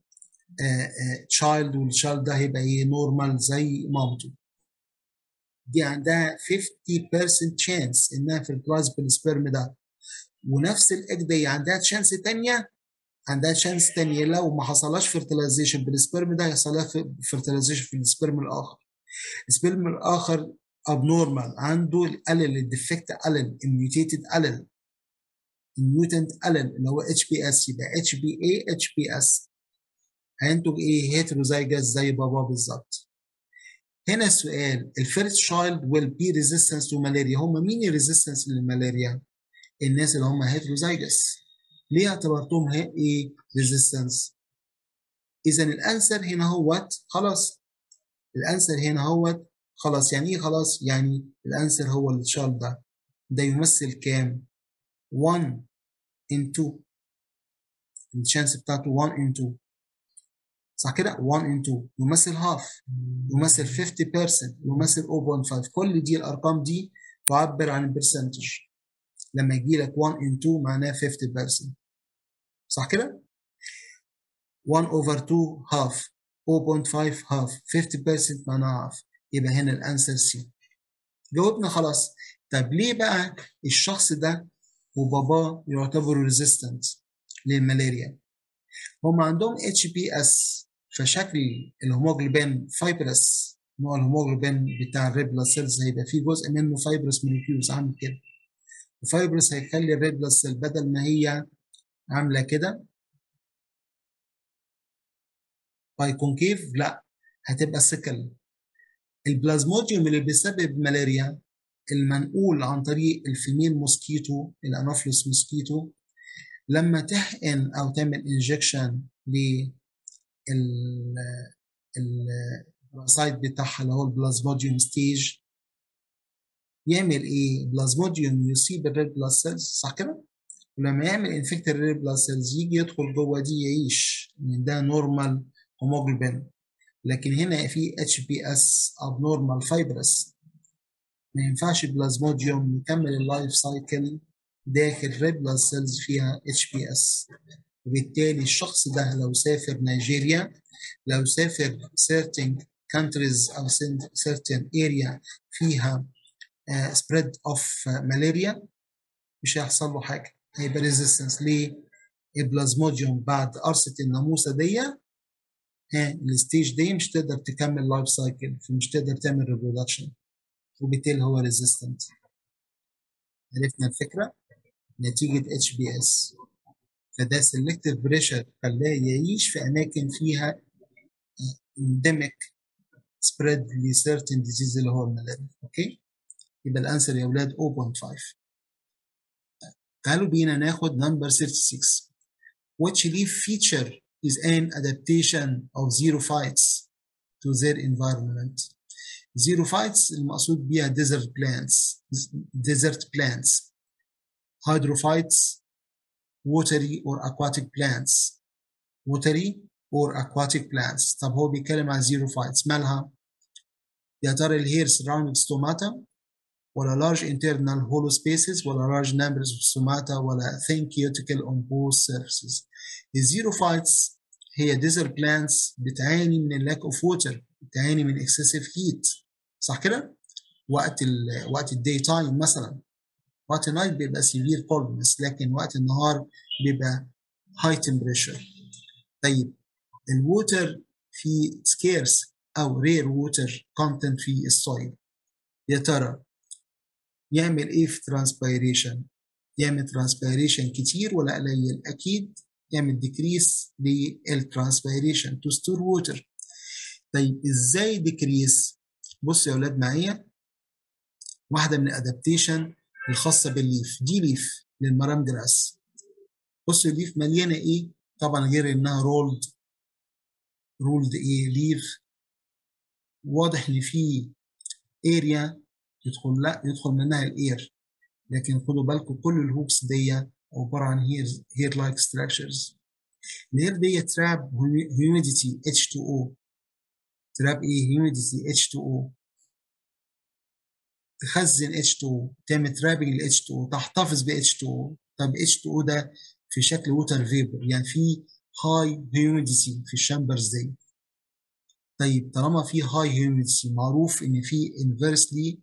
تشايلد والتشايلد ده هيبقى ايه نورمال زي مامته دي عندها 50% chance انها فيرتلايز بالسبرم ده ونفس الايج دي عندها تشانس تانية عندها شانس تانية لو ما حصلهاش فيرتلايزيشن بالسبرم ده هيحصل لها فيرتلايزيشن في السبرم الاخر السبرم الاخر ابنورمال عنده الالل الديفكت الل الميوتيتد الل الميوتنت الل اللي هو اتش بي اس يبقى اتش بي اي اتش بي اس هينتج ايه هيتروزايجس زي بابا بالظبط هنا السؤال الفيرست شايلد ويل بي ريزيستنس تو مالاريا هم مين الريزيستنس للملاريا الناس اللي هم هيتروزايجس ليه اعتبرتهم ايه ريزيستنس اذا الانسر هنا هوت خلاص الانسر هنا هوت خلاص يعني ايه خلاص يعني الانسر هو الشال ده ده يمثل كام 1 in 2 الشانس بتاعته 1 in 2 صح كده 1 in 2 يمثل هاف يمثل 50% يمثل 0.5 كل دي الارقام دي تعبر عن البرسنتج لما يجي لك 1 in 2 معناه 50% صح كده 1 over 2 half 0.5 half 50% معناها half يبقى هنا الانسر سي جاوبنا خلاص طب ليه بقى الشخص ده وباباه يعتبروا ريزيستنت للملاريا هم عندهم اتش بي اس فشكل الهيموجلوبين فايبرس نوع الهيموجلوبين بتاع الريد بلاد سيلز هيبقى فيه جزء منه فايبرس موليكيولز عامل كده الفايبرس هيخلي الريد بلاد سيل بدل ما هي عامله كده باي كونكيف لا هتبقى سكل البلازموديوم اللي بيسبب ملاريا المنقول عن طريق الفيميل موسكيتو الانوفلوس موسكيتو لما تحقن او تعمل انجكشن لل الباراسايت بتاعها اللي هو البلازموديوم ستيج يعمل ايه بلازموديوم يصيب الريد بلاد سيلز صح كده ولما يعمل انفكت الريد بلاد سيلز يجي يدخل جوه دي يعيش يعني ده نورمال هيموجلوبين لكن هنا في اتش بي اس ابنورمال فايبرس ما ينفعش بلازموديوم يكمل اللايف سايكل داخل ريد بلاد سيلز فيها اتش بي اس وبالتالي الشخص ده لو سافر نيجيريا لو سافر certain countries أو certain area فيها uh, spread of uh, malaria مش هيحصل له حاجة هيبقى resistance ليه؟ البلازموديوم بعد قرصة الناموسة دي ها الستيج دي مش تقدر تكمل لايف سايكل فمش تقدر تعمل ريبرودكشن وبالتالي هو ريزيستنت عرفنا الفكرة؟ نتيجة اتش بي اس فده سيلكتيف بريشر خلاه يعيش في اماكن فيها endemic spread لcertain disease اللي هو الملاريا اوكي يبقى الانسر يا اولاد 0.5 تعالوا بينا ناخد نمبر 36 which leaf feature is an adaptation of xerophytes to their environment xerophytes المقصود بيها desert plants desert plants hydrophytes watery or aquatic plants watery or aquatic plants طب هو بيتكلم عن xerophytes مالها يا ترى الهير surrounding stomata ولا large internal hollow spaces ولا large numbers of stomata ولا thin cuticle on both surfaces الزيروفايتس هي desert plants بتعاني من lack of water بتعاني من excessive heat صح كده؟ وقت ال وقت الداي تايم مثلا وقت النايت بيبقى severe coldness لكن وقت النهار بيبقى high temperature طيب الووتر في scarce أو rare water content في السويل يا ترى يعمل ايه في ترانسبيريشن يعمل ترانسبيريشن كتير ولا قليل اكيد يعمل ديكريس للترانسبيريشن تو ستور ووتر طيب ازاي ديكريس بصوا يا اولاد معايا واحده من الادابتيشن الخاصه بالليف دي ليف للمرام جراس بصوا الليف مليانه ايه طبعا غير انها رولد رولد ايه ليف واضح ان في اريا يدخل لا يدخل منها الاير لكن خدوا بالكم كل الهوكس دي عباره عن هير هير لايك ستراكشرز الهير دي تراب هيوميديتي H2O تراب ايه هيوميديتي H2O تخزن H2O تعمل ترابنج ل H2O تحتفظ ب H2O طب H2O ده في شكل ووتر فيبر يعني في هاي هيوميديتي في الشامبرز دي طيب طالما في هاي هيوميديتي معروف ان في انفرسلي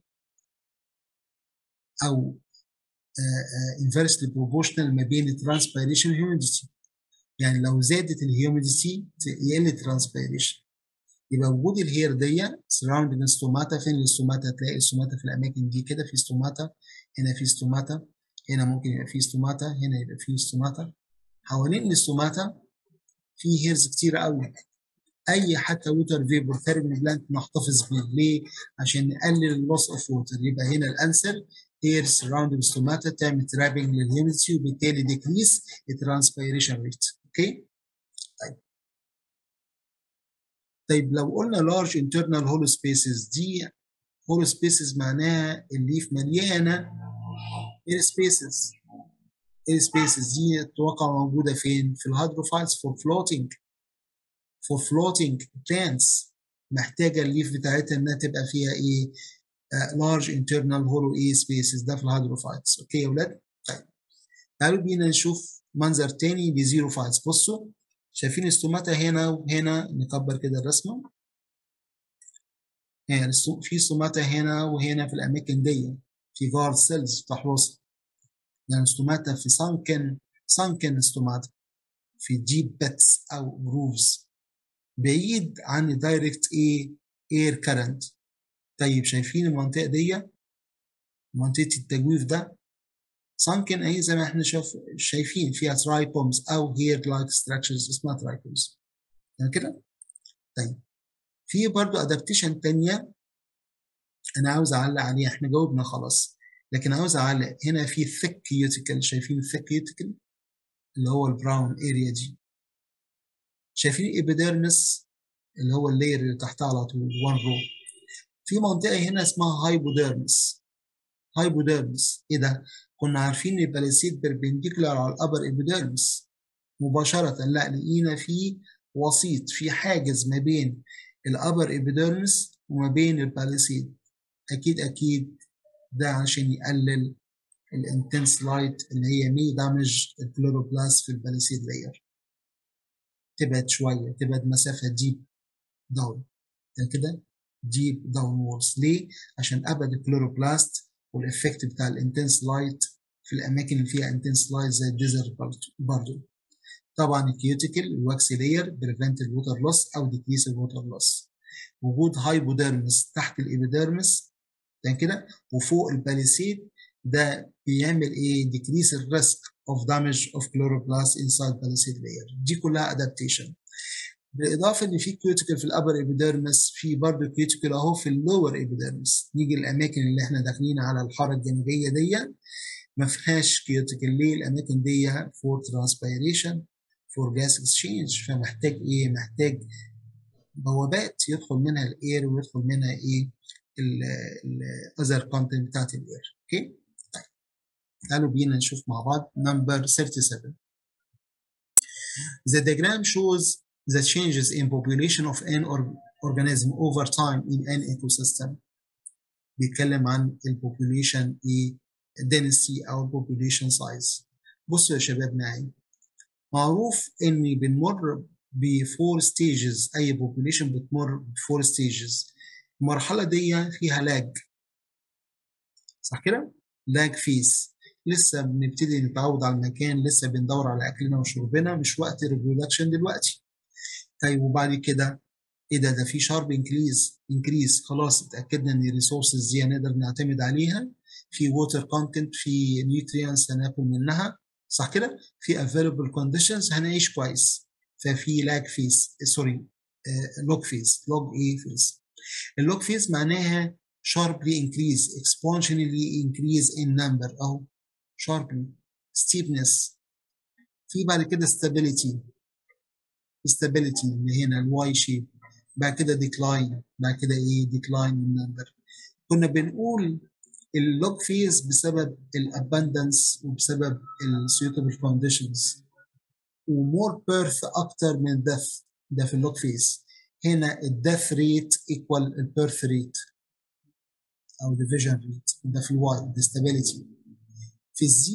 او انفرسلي بروبورشنال ما بين الترانسبيريشن والهيوميديتي يعني لو زادت الهيوميديتي يقل الترانسبيريشن يبقى وجود الهير دي سراوندنج ستوماتا فين الستوماتا هتلاقي الستوماتا في الاماكن دي كده في ستوماتا هنا في ستوماتا هنا ممكن يبقى في ستوماتا هنا يبقى في ستوماتا حوالين الستوماتا في هيرز كتير قوي اي حتى ووتر فيبر ثيرمال بلانت نحتفظ بيه ليه؟ عشان نقلل اللوس اوف ووتر يبقى هنا الانسر هير سراوندنج ستوماتا تعمل ترابنج للهيوميديتي وبالتالي ديكريس الترانسبيريشن ريت اوكي؟ طيب طيب لو قلنا لارج انترنال هولو سبيسز دي هولو سبيسز معناها الليف مليانه اير سبيسز اير سبيسز دي تتوقع موجوده فين؟ في الهيدروفايلز فور فلوتنج فور فلوتنج بلانتس محتاجه الليف بتاعتها انها تبقى فيها ايه؟ لارج انترنال هولو ايه سبيسز ده في الهيدروفايتس اوكي يا اولاد؟ طيب تعالوا بينا نشوف منظر تاني لزيروفايتس بصوا شايفين الستوماتا هنا وهنا نكبر كده الرسمه يعني في ستوماتا هنا وهنا في الاماكن دي في جارد سيلز تحرص يعني ستوماتا في سانكن سانكن ستوماتا في ديب بيتس او جروفز بعيد عن الدايركت ايه اير كارنت طيب شايفين المنطقه دي منطقه التجويف ده سانكن اهي زي ما احنا شايف شايفين فيها ترايبومز او هير لايك ستراكشرز اسمها ترايبومز يعني كده طيب في برضو ادابتيشن تانية انا عاوز اعلق عليها احنا جاوبنا خلاص لكن عاوز اعلق هنا في ثيك كيوتيكل شايفين الثيك كيوتيكل اللي هو البراون اريا دي شايفين ايبيديرمس اللي هو اللاير اللي تحتها على طول وان رو في منطقه هنا اسمها هايبوديرمس هايبوديرمس ايه ده كنا عارفين الباليسيد بيربنديكولار على الابر ايبيديرمس مباشره لا لقينا في وسيط في حاجز ما بين الابر ايبيديرمس وما بين الباليسيد اكيد اكيد ده عشان يقلل الانتنس لايت اللي هي مي دامج الكلوروبلاست في الباليسيد لاير تبعد شويه تبعد مسافه ديب داون كده ديب داون وورز ليه؟ عشان ابعد الكلوروبلاست والافكت بتاع الانتنس لايت في الاماكن اللي فيها انتنس لايت زي الديزرت برضه طبعا الكيوتيكل الواكسي لاير بريفنت الووتر لوس او ديكريس الووتر لوس وجود هايبوديرمس تحت الابيديرمس ده كده وفوق الباليسيد ده بيعمل ايه decrease الريسك of damage of chloroplast inside palisade layer دي كلها adaptation بالاضافه ان في كيوتيكل في الابر ايبيديرمس في برضه كيوتيكل اهو في اللور ايبيديرمس نيجي الاماكن اللي احنا داخلين على الحاره الجانبيه دي ما فيهاش كيوتيكل ليه الاماكن دي فور ترانسبيريشن فور جاس اكسشينج فمحتاج ايه محتاج بوابات يدخل منها الاير ويدخل منها ايه الاذر كونتنت بتاعت الاير اوكي طيب تعالوا بينا نشوف مع بعض نمبر 37 The diagram shows the changes in population of an organism over time in an ecosystem بيتكلم عن البوبوليشن ايه density او population size بصوا يا شباب معي معروف ان بنمر بفور ستيجز اي بوبوليشن بتمر بفور ستيجز المرحله دي فيها لاج صح كده لاج فيس لسه بنبتدي نتعود على المكان لسه بندور على اكلنا وشربنا مش وقت ريبرودكشن دلوقتي طيب وبعد كده ايه ده ده في شارب انكريز انكريز خلاص اتاكدنا ان الريسورسز دي هنقدر نعتمد عليها في ووتر كونتنت في نيوتريانس هناكل منها صح كده في افيلبل كونديشنز هنعيش كويس ففي لاج فيس سوري لوج فيس لوج ايه فيس اللوج فيس معناها sharply increase exponentially increase in number او sharply steepness في بعد كده stability stability اللي هنا الواي شيب بعد كده decline بعد كده ايه decline in number كنا بنقول اللوج فيز بسبب الابندنس وبسبب السيوتابل كونديشنز ومور بيرث اكتر من ديث ده في اللوج فيز هنا الديث ريت ايكوال البيرث ريت او ديفيجن ريت ده في الواي ده stability في الزي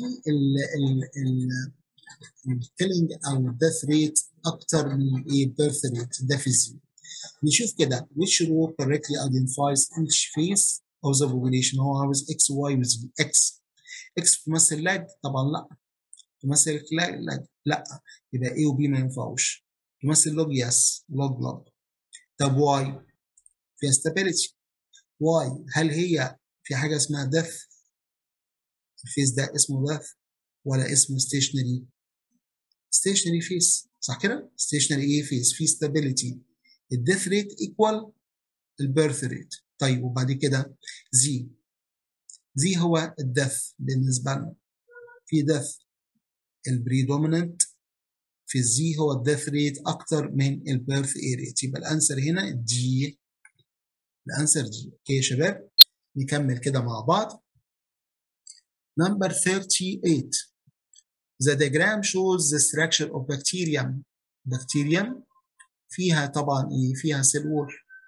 الكيلينج او الديث ريت اكتر من الايه بيرث ريت ده في الزي نشوف كده which row correctly identifies each phase of the population هو عاوز x y و z x x تمثل لاج طبعا لا تمثل لاج لاج لا يبقى a و b ما ينفعوش تمثل لوج يس لوج لوج طب y فيها stability y هل هي في حاجه اسمها death الفيس ده اسمه death ولا اسمه stationary stationary face صح كده stationary ايه face في stability الديث ريت equal البيرث ريت طيب وبعد كده زي زي هو الدث بالنسبة لنا في دث البريدوميننت في الزي هو الدث ريت أكتر من البيرث اي ريت يبقى الأنسر هنا دي الأنسر دي أوكي يا شباب نكمل كده مع بعض Number 38 The diagram shows the structure of bacterium bacterium فيها طبعا ايه فيها سيل وول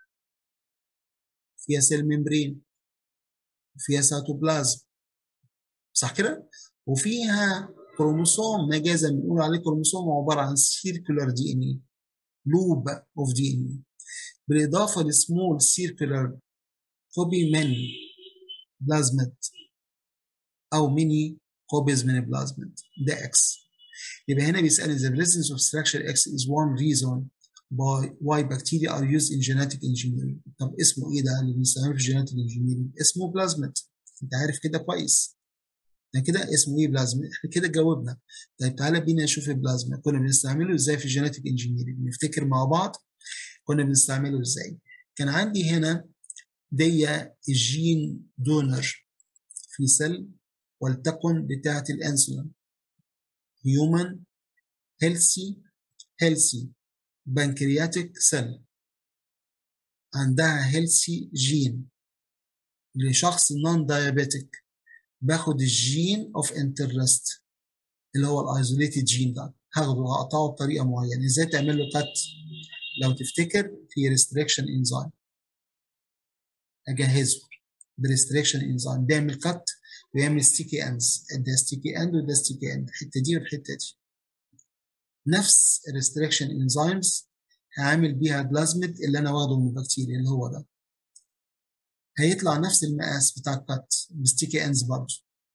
فيها سيل ممبرين فيها سيتوبلازم صح كده وفيها كروموسوم مجازا بنقول عليه كروموسوم عباره عن سيركولار دي ان اي لوب اوف دي ان اي بالاضافه لسمول سيركولار كوبي من بلازمت او ميني كوبيز من البلازمت ده اكس يبقى هنا بيسالني the presence of structure X is one reason by why bacteria are used in genetic engineering طب اسمه ايه ده اللي بنستعمله في genetic engineering اسمه بلازمت انت عارف كده كويس ده كده اسمه ايه بلازما احنا كده جاوبنا طيب تعالى بينا نشوف البلازما كنا بنستعمله ازاي في الجينيتك انجينيرنج نفتكر مع بعض كنا بنستعمله ازاي كان عندي هنا دي الجين دونر في سيل ولتكن بتاعة الانسولين human healthy healthy بنكرياتيك سيل عندها هيلثي جين لشخص نون دايابيتك باخد الجين اوف انترست اللي هو الايزوليتد جين ده هاخده هقطعه بطريقه معينه ازاي تعمل له كات لو تفتكر في ريستريكشن انزيم اجهزه بريستريكشن انزيم بيعمل كات ويعمل ستيكي اندز ده ستيكي اند وده ستيكي اند الحته دي والحته دي نفس الريستريكشن انزيمز هعمل بيها بلازميد اللي انا واخده من البكتيريا اللي هو ده هيطلع نفس المقاس بتاع الكات بستيكي اندز برضه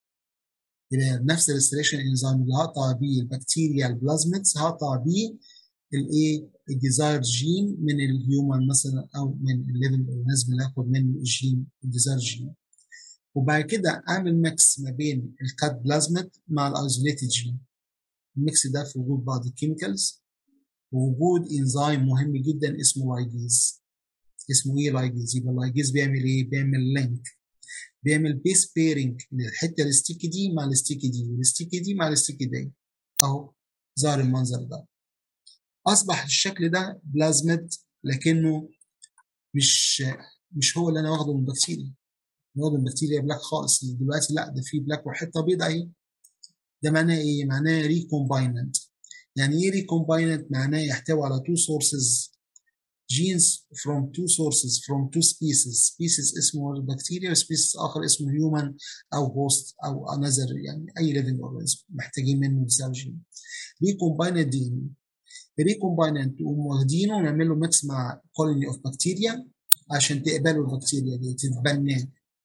يبقى نفس الريستريكشن انزيم اللي هقطع بيه البكتيريا البلازميدز هقطع بيه الايه الديزاير جين من الهيومن مثلا او من الليفل اورجانيزم اللي هاخد منه الجين الديزاير جين وبعد كده اعمل ميكس ما بين الكات بلازميد مع الايزوليتد جين الميكس ده في وجود بعض الكيميكالز ووجود انزيم مهم جدا اسمه لايجيز اسمه ايه لايجيز يبقى اللايجيز بيعمل ايه بيعمل لينك بيعمل بيس بيرنج للحته الستيكي دي مع الستيكي دي والستيكي دي مع الستيكي دي اهو ظهر المنظر ده اصبح الشكل ده بلازميد لكنه مش مش هو اللي انا واخده من البكتيريا واخده من البكتيريا بلاك خالص دلوقتي لا ده في بلاك وحته بيضاء اهي ده معناه ايه؟ معناه ريكومبايننت يعني ايه ريكومبايننت؟ معناه يحتوي على تو سورسز genes from two sources from two species species اسمه البكتيريا وسبيسيس اخر اسمه human او host او another يعني اي living organism محتاجين منه بسبب جين ريكومبايننت دي ريكومبايننت تقوم واخدينه ونعمل له ميكس مع كولوني اوف بكتيريا عشان تقبلوا البكتيريا دي تتبناه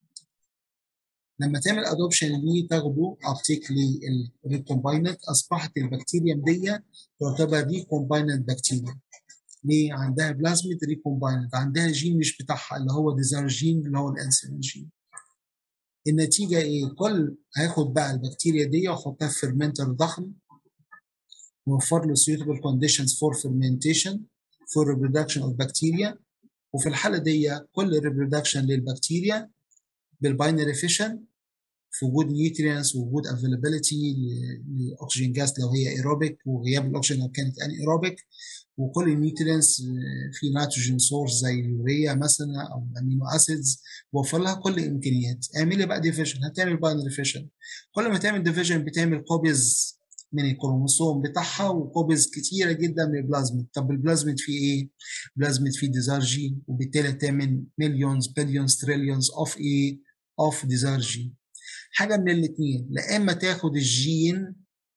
لما تعمل ادوبشن ليه تاخده ابتيك للريكومبايننت اصبحت البكتيريا دي تعتبر ريكومبايننت بكتيريا ليه عندها بلازميد ريكومبايننت عندها جين مش بتاعها اللي هو ديزاير جين اللي هو الانسولين جين النتيجه ايه كل هاخد بقى البكتيريا دي واحطها في فيرمنتر ضخم ووفر له suitable conditions for fermentation for reproduction of bacteria وفي الحالة دي كل reproduction للبكتيريا بالباينري فيشن في وجود نيوترينز ووجود افيلابيلتي لاكسجين جاز لو هي ايروبيك وغياب الاكسجين لو كانت ان ايروبيك وكل النيوترينز في نيتروجين سورس زي اليوريا مثلا او امينو اسيدز وفر لها كل الامكانيات اعملي بقى ديفيجن هتعمل باينري فيشن كل ما تعمل ديفيجن بتعمل كوبيز من الكروموسوم بتاعها وكوبيز كتيره جدا من البلازميد طب البلازميد فيه ايه البلازميد فيه ديزار جين وبالتالي تعمل مليونز بليونز تريليونز اوف ايه اوف ديزار جين حاجه من الاثنين لا اما تاخد الجين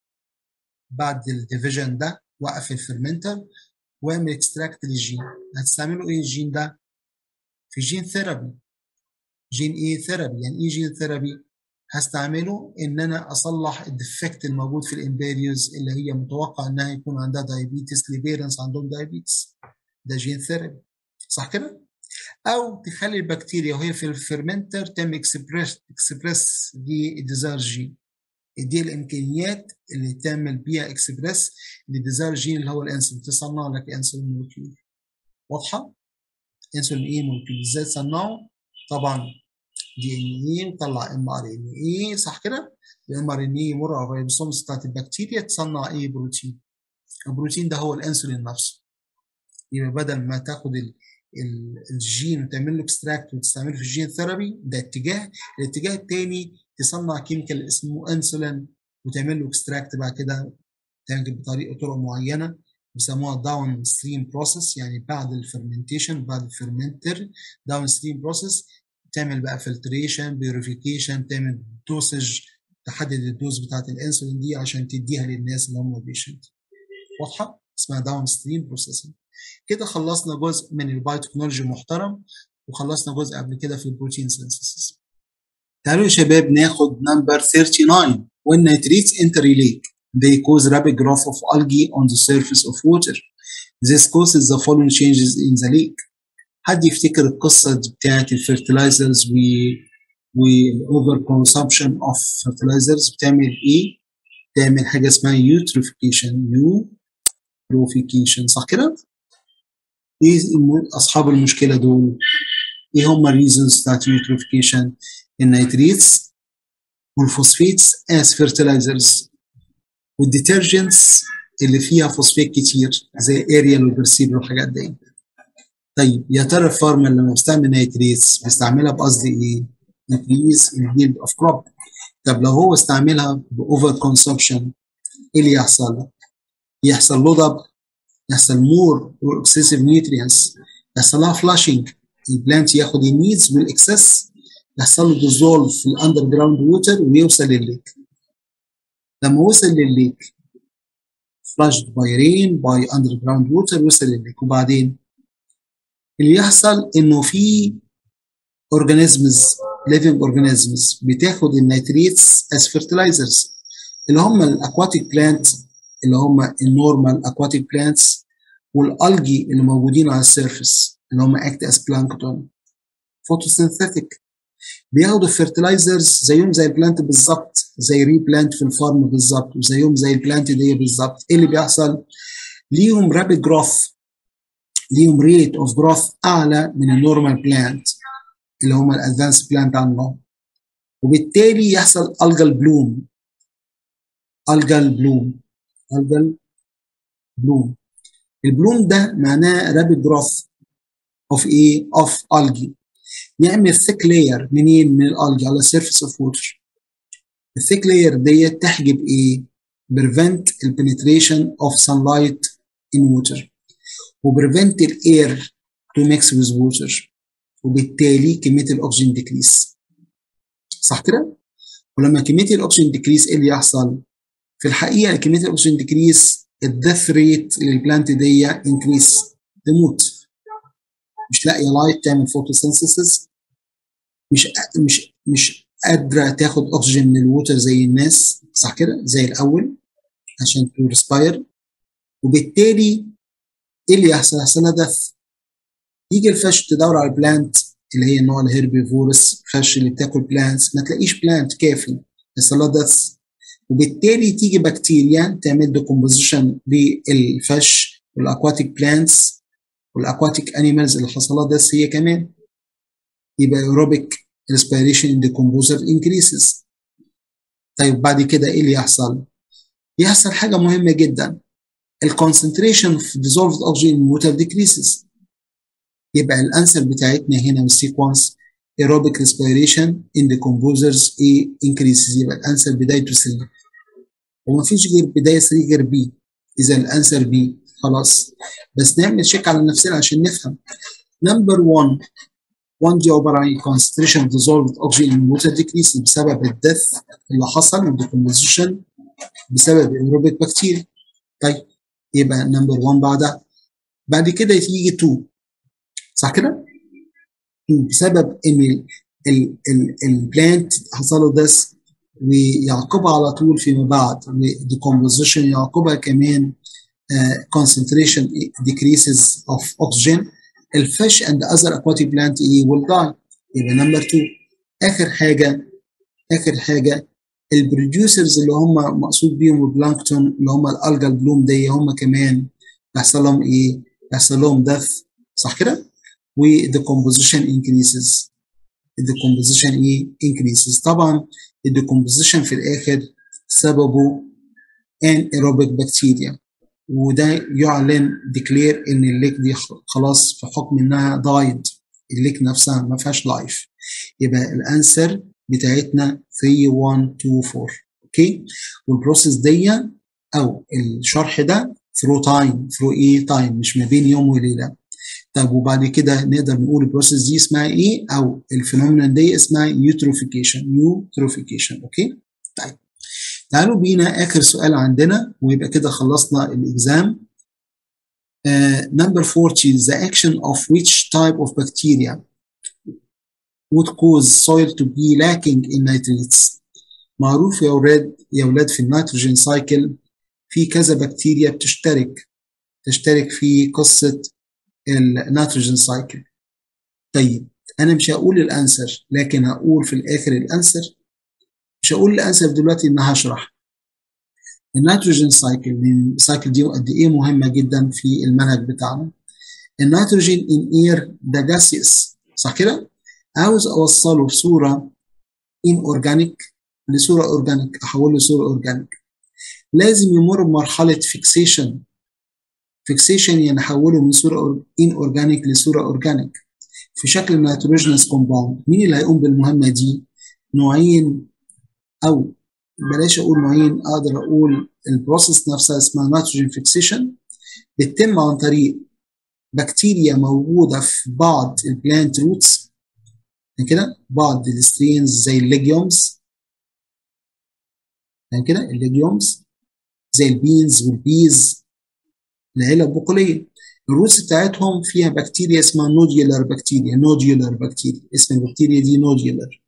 بعد الديفيجن ده وقف الفرمنتر واعمل اكستراكت للجين هتستعملوا ايه الجين ده في جين ثيرابي جين ايه ثيرابي يعني ايه جين ثيرابي هستعمله ان انا اصلح الديفكت الموجود في الامبيريوز اللي هي متوقع انها يكون عندها دايابيتس لبيرنس عندهم دايابيتس ده جين ثيرابي صح كده او تخلي البكتيريا وهي في الفيرمنتر تعمل اكسبريس اكسبريس للديزاير جين دي الامكانيات اللي تعمل بيها اكسبريس للديزاير جين اللي هو الانسولين تصنع لك انسولين مولكيول واضحه انسولين ايه مولكيول ازاي تصنعه طبعا دي ان ايه وطلع ام ار ان ايه صح كده الام ار ان ايه يمر على الريبوسومز بتاعت البكتيريا تصنع ايه بروتين البروتين ده هو الانسولين نفسه يبقى بدل ما تاخد ال الجين وتعمل له اكستراكت وتستعمله في الجين ثيرابي ده اتجاه الاتجاه الثاني تصنع كيميكال اسمه انسولين وتعمل له اكستراكت بعد كده تعمل بطريقه طرق معينه بيسموها داون ستريم بروسيس يعني بعد الفرمنتيشن بعد الفرمنتر داون ستريم بروسيس تعمل بقى فلتريشن بيوريفيكيشن تعمل دوسج تحدد الدوز بتاعت الانسولين دي عشان تديها للناس اللي هم بيشنت واضحه اسمها داون ستريم بروسيسنج كده خلصنا جزء من البايوتكنولوجي محترم وخلصنا جزء قبل كده في البروتين سينثيسيس تعالوا يا شباب ناخد نمبر 39 when nitrates enter a lake they cause rapid growth of algae on the surface of water this causes the following changes in the lake حد يفتكر القصة بتاعت الفيرتلايزرز و والاوفر كونسبشن اوف fertilizers بتعمل ايه؟ تعمل حاجة اسمها يوتريفيكيشن يوتريفيكيشن صح كده؟ ايه اصحاب المشكله دول ايه هم الريزونز بتاعت اليوتريفيكيشن النيتريتس والفوسفيتس as fertilizers والديترجنتس اللي فيها فوسفيت كتير زي اريال وبرسيل والحاجات دي طيب يا ترى الفارمر لما بيستعمل نيتريتس بيستعملها بقصد ايه؟ increase in yield of crop طب لو هو استعملها باوفر كونسبشن ايه اللي يحصل؟ يحصل لود اب يحصل مور اكسسيف نيوترينس يحصل لها فلاشنج البلانت ياخد النيدز بالاكسس يحصل له ديزولف في الاندر جراوند ووتر ويوصل للليك لما وصل للليك فلاشد باي رين باي اندر جراوند ووتر وصل للليك وبعدين اللي يحصل انه في اورجانيزمز living organisms بتاخد النيتريتس as fertilizers اللي هم الاكواتيك بلانت اللي هم النورمال اكواتيك بلانتس والالجي اللي موجودين على السيرفيس اللي هم اكت as plankton photosynthetic بياخدوا fertilizers زيهم زي البلانت بالظبط زي ري بلانت في الفارم بالظبط وزيهم زي البلانت دي بالظبط ايه اللي بيحصل؟ ليهم رابيد جروث ليهم ريت اوف جروث اعلى من النورمال بلانت اللي هم الادفانس بلانت عنهم وبالتالي يحصل الجل بلوم الجل بلوم الجل بلوم البلوم ده معناه رابيد جروث اوف ايه اوف الجي نعمل ثيك لاير منين من الالجي على سيرفيس اوف ووتر الثيك لاير ديت تحجب ايه prevent البنتريشن اوف sunlight in water وبريفنت الاير to mix with water وبالتالي كميه الاكسجين ديكريس صح كده؟ ولما كميه الاكسجين ديكريس ايه اللي يحصل؟ في الحقيقه كميه الاكسجين ديكريس الديث ريت للبلانت دي انكريس تموت مش لاقيه لايت تعمل فوتوسينثيسيس مش مش مش قادره تاخد اكسجين من الووتر زي الناس صح كده؟ زي الاول عشان تو ريسباير وبالتالي ايه اللي يحصل؟ يحصل لها دث يجي الفش تدور على البلانت اللي هي نوع الهيربيفورس الفش اللي بتاكل بلانتس ما تلاقيش بلانت كافي يحصل لها دث وبالتالي تيجي بكتيريا تعمل ديكومبوزيشن للفش والاكواتيك بلانتس والاكواتيك انيمالز اللي حصل لها دث هي كمان يبقى ايروبيك respiration in decomposer increases طيب بعد كده ايه اللي يحصل؟ يحصل حاجه مهمه جدا الكونسنتريشن في dissolved oxygen in water decreases يبقى الانسر بتاعتنا هنا من السيكونس aerobic respiration in decomposers A increases يبقى الانسر بدايته 3 وما فيش غير بدايه 3 غير B اذا الانسر B خلاص بس نعمل تشيك على نفسنا عشان نفهم نمبر 1 1 دي عباره عن concentration of dissolved oxygen in water decrease بسبب الدث اللي حصل من decomposition بسبب aerobic بكتيريا طيب يبقى نمبر 1 بعدها بعد كده يجي 2 صح كده؟ بسبب ان البلانت حصل له دس ويعقبها على طول فيما بعد decomposition يعقبها كمان uh, concentration decreases of oxygen الفيش and other aquatic plant ايه will die يبقى نمبر 2 اخر حاجه اخر حاجه البروديوسرز اللي هم مقصود بيهم البلانكتون اللي هم الالجال بلوم دي هم كمان يحصل لهم ايه؟ يحصل لهم دث صح كده؟ والديكومبوزيشن increases الديكومبوزيشن ايه؟ increases طبعا الديكومبوزيشن في الاخر سببه ان ايروبيك بكتيريا وده يعلن ديكلير ان الليك دي خلاص في حكم انها دايد الليك نفسها ما فيهاش لايف يبقى الانسر بتاعتنا 3 1 2 4 اوكي والبروسيس دي او الشرح ده ثرو تايم ثرو ايه تايم مش ما بين يوم وليله طب وبعد كده نقدر نقول البروسيس دي اسمها ايه او الفينومينا دي اسمها يوتروفيكيشن يوتروفيكيشن اوكي طيب تعالوا بينا اخر سؤال عندنا ويبقى كده خلصنا الاكزام نمبر uh, 40 the action of which type of bacteria would cause soil to be lacking in nitrates معروف يا اولاد يا اولاد في النيتروجين سايكل في كذا بكتيريا بتشترك تشترك في قصه النيتروجين سايكل طيب انا مش هقول الانسر لكن هقول في الاخر الانسر مش هقول الانسر دلوقتي ان هشرح النيتروجين سايكل السايكل دي قد ايه مهمه جدا في المنهج بتاعنا النيتروجين ان اير ده جاسيوس صح كده عاوز اوصله بصوره ان اورجانيك لصوره اورجانيك احوله لصوره اورجانيك لازم يمر بمرحله فيكسيشن فيكسيشن يعني احوله من صوره ان اورجانيك لصوره اورجانيك في شكل نيتروجينس كومباوند مين اللي هيقوم بالمهمه دي نوعين او بلاش اقول معين اقدر اقول البروسيس نفسها اسمها نيتروجين فيكسيشن بتتم عن طريق بكتيريا موجوده في بعض البلانت روتس كده بعض السترينز زي الليجيومز كده الليجيومز زي البينز والبيز العيله البقوليه الروتس بتاعتهم فيها بكتيريا اسمها نوديولار بكتيريا نوديولار بكتيريا اسم البكتيريا دي نوديولار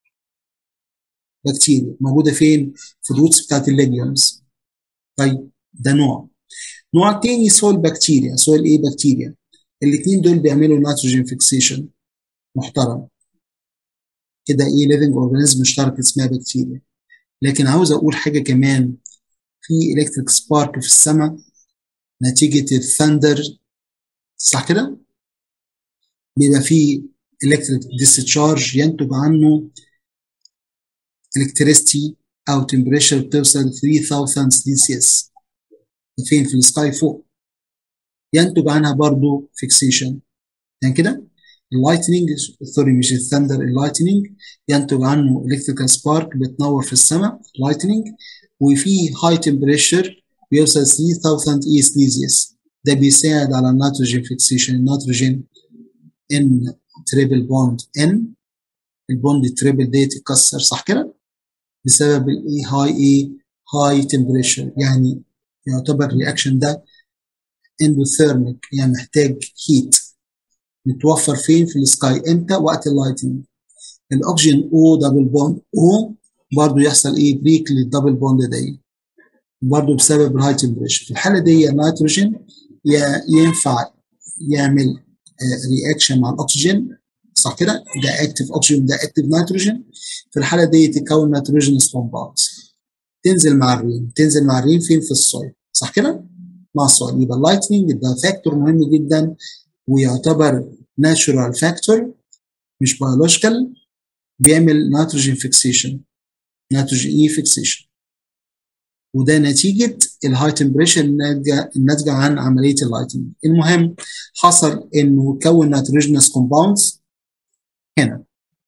بكتيريا موجوده فين؟ في الروتس بتاعت الليجيومز طيب ده نوع نوع تاني سول بكتيريا سول ايه بكتيريا الاثنين دول بيعملوا نيتروجين فيكسيشن محترم كده ايه ليفنج اورجانيزم مشترك اسمها بكتيريا لكن عاوز اقول حاجه كمان في الكتريك سبارك في السماء نتيجه الثندر صح كده بيبقى فيه الكتريك ديسشارج ينتج عنه الكتريستي او تمبريتشر بتوصل 3000 سيلسيوس فين في السكاي فوق ينتج عنها برضو فيكسيشن يعني كده اللايتنينج سوري مش الثندر اللايتنينج ينتج عنه الكتريكال سبارك بتنور في السماء لايتنينج وفي هاي تمبريتشر بيوصل 3000 اي سليزيوس ده بيساعد على النيتروجين فيكسيشن النيتروجين ان تريبل بوند ان البوند تريبل دي تتكسر صح كده بسبب الاي هاي اي هاي تمبريتشر يعني يعتبر الرياكشن ده اندوثيرميك يعني محتاج هيت متوفر فين في السكاي امتى وقت اللايتنج الاكسجين او دبل بوند او برضه يحصل ايه بريك للدبل بوند دي برضه بسبب الهاي تمبريتشر في الحاله دي النيتروجين ينفع يعمل رياكشن مع الاكسجين صح كده ده اكتف اكسجين ده اكتف نيتروجين في الحاله دي تكون نيتروجين كومباوندز تنزل مع الرين تنزل مع الرين فين في السويل صح كده مع السويل يبقى اللايتنينج ده فاكتور مهم جدا ويعتبر ناتشورال فاكتور مش بيولوجيكال بيعمل نيتروجين فيكسيشن نيتروجين اي فيكسيشن وده نتيجة الهاي تمبريتشر الناتجة الناتجة عن عملية اللايتنج المهم حصل انه كون نيتروجينس كومباوندز هنا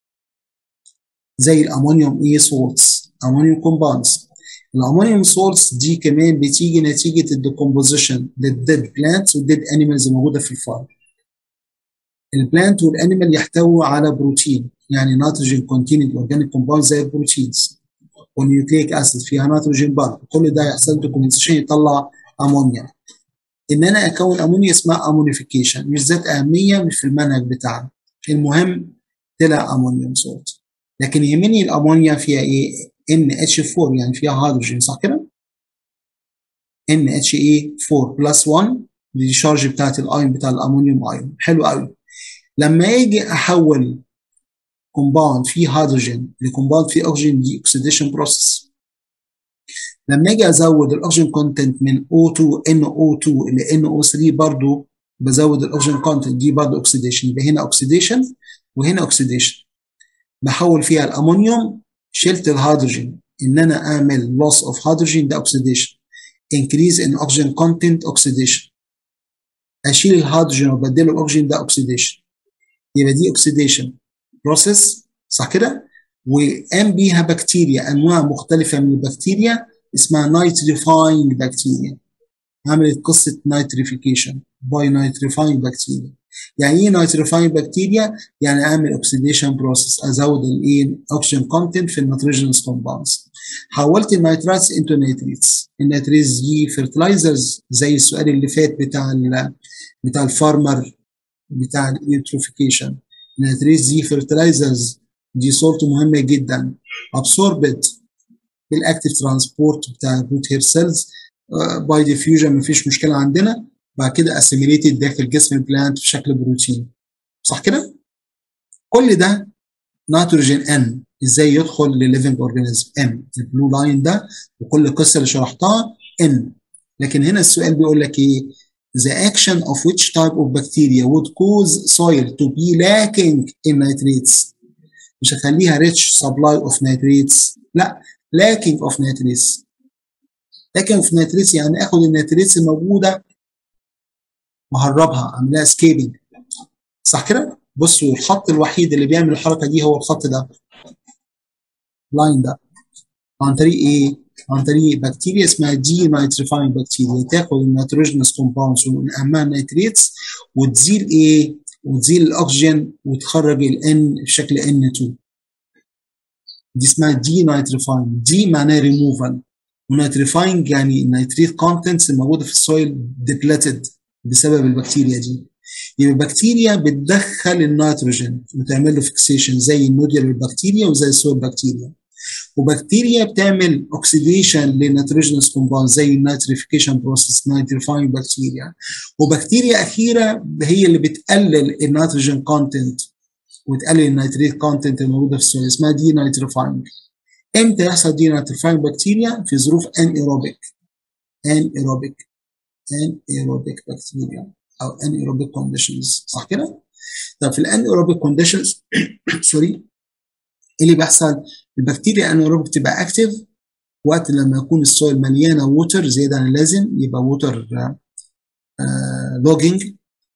زي الامونيوم اي سولتس امونيوم كومباوندز الامونيوم سولتس دي كمان بتيجي نتيجة الديكومبوزيشن للديد بلانتس والديد انيمالز الموجودة في الفارم البلانت والانيمال يحتوي على بروتين يعني نيتروجين كونتيننج اورجانيك كومباوند زي البروتينز والنيوكليك اسيد فيها نيتروجين برضه كل ده يحصل ديكومنسيشن يطلع امونيا ان انا اكون امونيا اسمها امونيفيكيشن مش ذات اهميه مش في المنهج بتاعنا المهم طلع امونيوم سولت لكن يهمني الامونيا فيها ايه ان اتش 4 يعني فيها هيدروجين صح كده ان اتش اي 4 بلس 1 دي الشارج بتاعت الايون بتاع الامونيوم ايون حلو قوي لما اجي احول كومباوند فيه هيدروجين لكومباوند فيه اكسجين دي اوكسيديشن بروسيس لما اجي ازود الاكسجين كونتنت من O2 NO2 ل NO3 برضو بزود الاكسجين كونتنت دي برضو اوكسيديشن يبقى هنا اوكسيديشن وهنا اوكسيديشن بحول فيها الامونيوم شلت الهيدروجين ان انا اعمل loss of hydrogen ده اوكسيديشن increase in oxygen content oxidation اشيل الهيدروجين وابدله الاكسجين ده اوكسيديشن يبقى دي اوكسيديشن بروسيس صح كده وقام بيها بكتيريا انواع مختلفه من البكتيريا اسمها نايتريفاينج بكتيريا عملت قصه نايتريفيكيشن باي نايتريفاينج بكتيريا يعني ايه نايتريفاينج بكتيريا يعني اعمل اوكسيديشن بروسيس ازود الايه اوكسجين كونتنت في النيتروجينس كومباوندز حولت النيتراتس انتو نيتريتس النيتريتس دي فيرتلايزرز زي السؤال اللي فات بتاع ال بتاع الفارمر بتاع اليوتروفيكيشن النيتريتس دي فيرتلايزرز دي صورته مهمه جدا ابسوربت بالاكتيف ترانسبورت بتاع الروت هير سيلز باي ديفيوجن مفيش مشكله عندنا بعد كده اسيميليتد داخل جسم البلانت في شكل بروتين صح كده؟ كل ده نيتروجين ان ازاي يدخل لليفنج اورجانيزم ام البلو لاين ده وكل القصه اللي شرحتها ان لكن هنا السؤال بيقول لك ايه the action of which type of bacteria would cause soil to be lacking in nitrates مش هخليها rich supply of nitrates لا lacking of nitrates lacking of nitrates يعني اخد النيتريتس الموجوده وهربها اعملها سكيلينج صح كده؟ بصوا الخط الوحيد اللي بيعمل الحركه دي هو الخط ده لاين ده عن طريق ايه؟ عن طريق بكتيريا اسمها دي نيتريفاين بكتيريا تاخد النيتروجينوس كومباوندز ومن اهمها النيتريتس وتزيل ايه؟ وتزيل الاكسجين وتخرج الان بشكل N2 دي اسمها دي نيتريفاين دي معناها ريموفال ونيتريفاينج يعني النيتريت كونتنتس الموجوده في السويل ديبلتد بسبب البكتيريا دي يبقى البكتيريا بتدخل النيتروجين وتعمل له فيكسيشن زي النوديال بكتيريا وزي السويل بكتيريا وبكتيريا بتعمل اوكسيديشن للنيتروجينوس كومباوند زي النيتريفيكيشن بروسيس نيتريفاينج بكتيريا وبكتيريا اخيره هي اللي بتقلل النيتروجين كونتنت وتقلل النيتريت كونتنت الموجوده في السويل اسمها دي نيتريفاينج امتى يحصل دي نيتريفاينج بكتيريا في ظروف ان ايروبيك ان ايروبيك ان ايروبيك بكتيريا او ان ايروبيك كونديشنز صح كده؟ طب في الان ايروبيك كونديشنز سوري ايه اللي بيحصل؟ البكتيريا ان ايروبيك تبقى اكتف وقت لما يكون السويل مليانه ووتر زياده عن اللازم يبقى ووتر لوجينج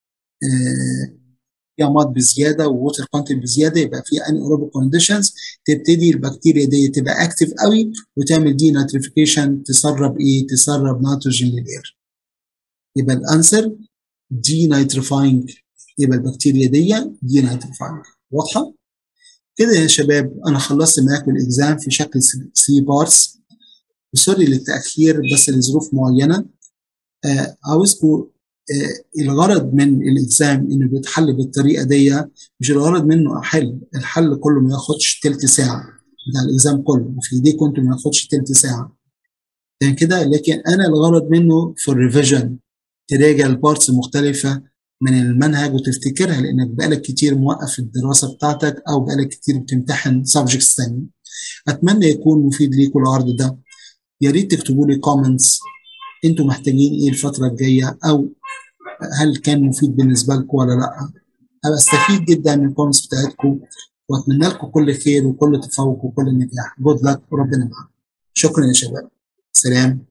فيها مات بزياده ووتر كونتنت بزياده يبقى في ان ايروبيك كونديشنز تبتدي البكتيريا دي تبقى اكتف قوي وتعمل دي نيتريفيكيشن تسرب ايه؟ تسرب نيتروجين للاير يبقى الانسر دي نيتريفاينج يبقى البكتيريا دي دي نيتريفاينج واضحه؟ كده يا شباب انا خلصت معاكم الاكزام في شكل 3 بارتس سوري للتاخير بس لظروف معينه آه عاوزكم آه الغرض من الاكزام انه بيتحل بالطريقه دي مش الغرض منه احل الحل كله ما ياخدش تلت ساعه بتاع الاكزام كله وفي ايديكم انتم ما ياخدش تلت ساعه يعني كده لكن انا الغرض منه في الريفيجن تراجع البارتس المختلفه من المنهج وتفتكرها لانك بقالك كتير موقف الدراسه بتاعتك او بقالك كتير بتمتحن سبجكتس تاني اتمنى يكون مفيد ليكم العرض ده يا ريت تكتبوا لي كومنتس انتوا محتاجين ايه الفتره الجايه او هل كان مفيد بالنسبه لكم ولا لا هبقى استفيد جدا من الكومنتس بتاعتكم واتمنى لكم كل خير وكل تفوق وكل نجاح جود لك وربنا معاكم شكرا يا شباب سلام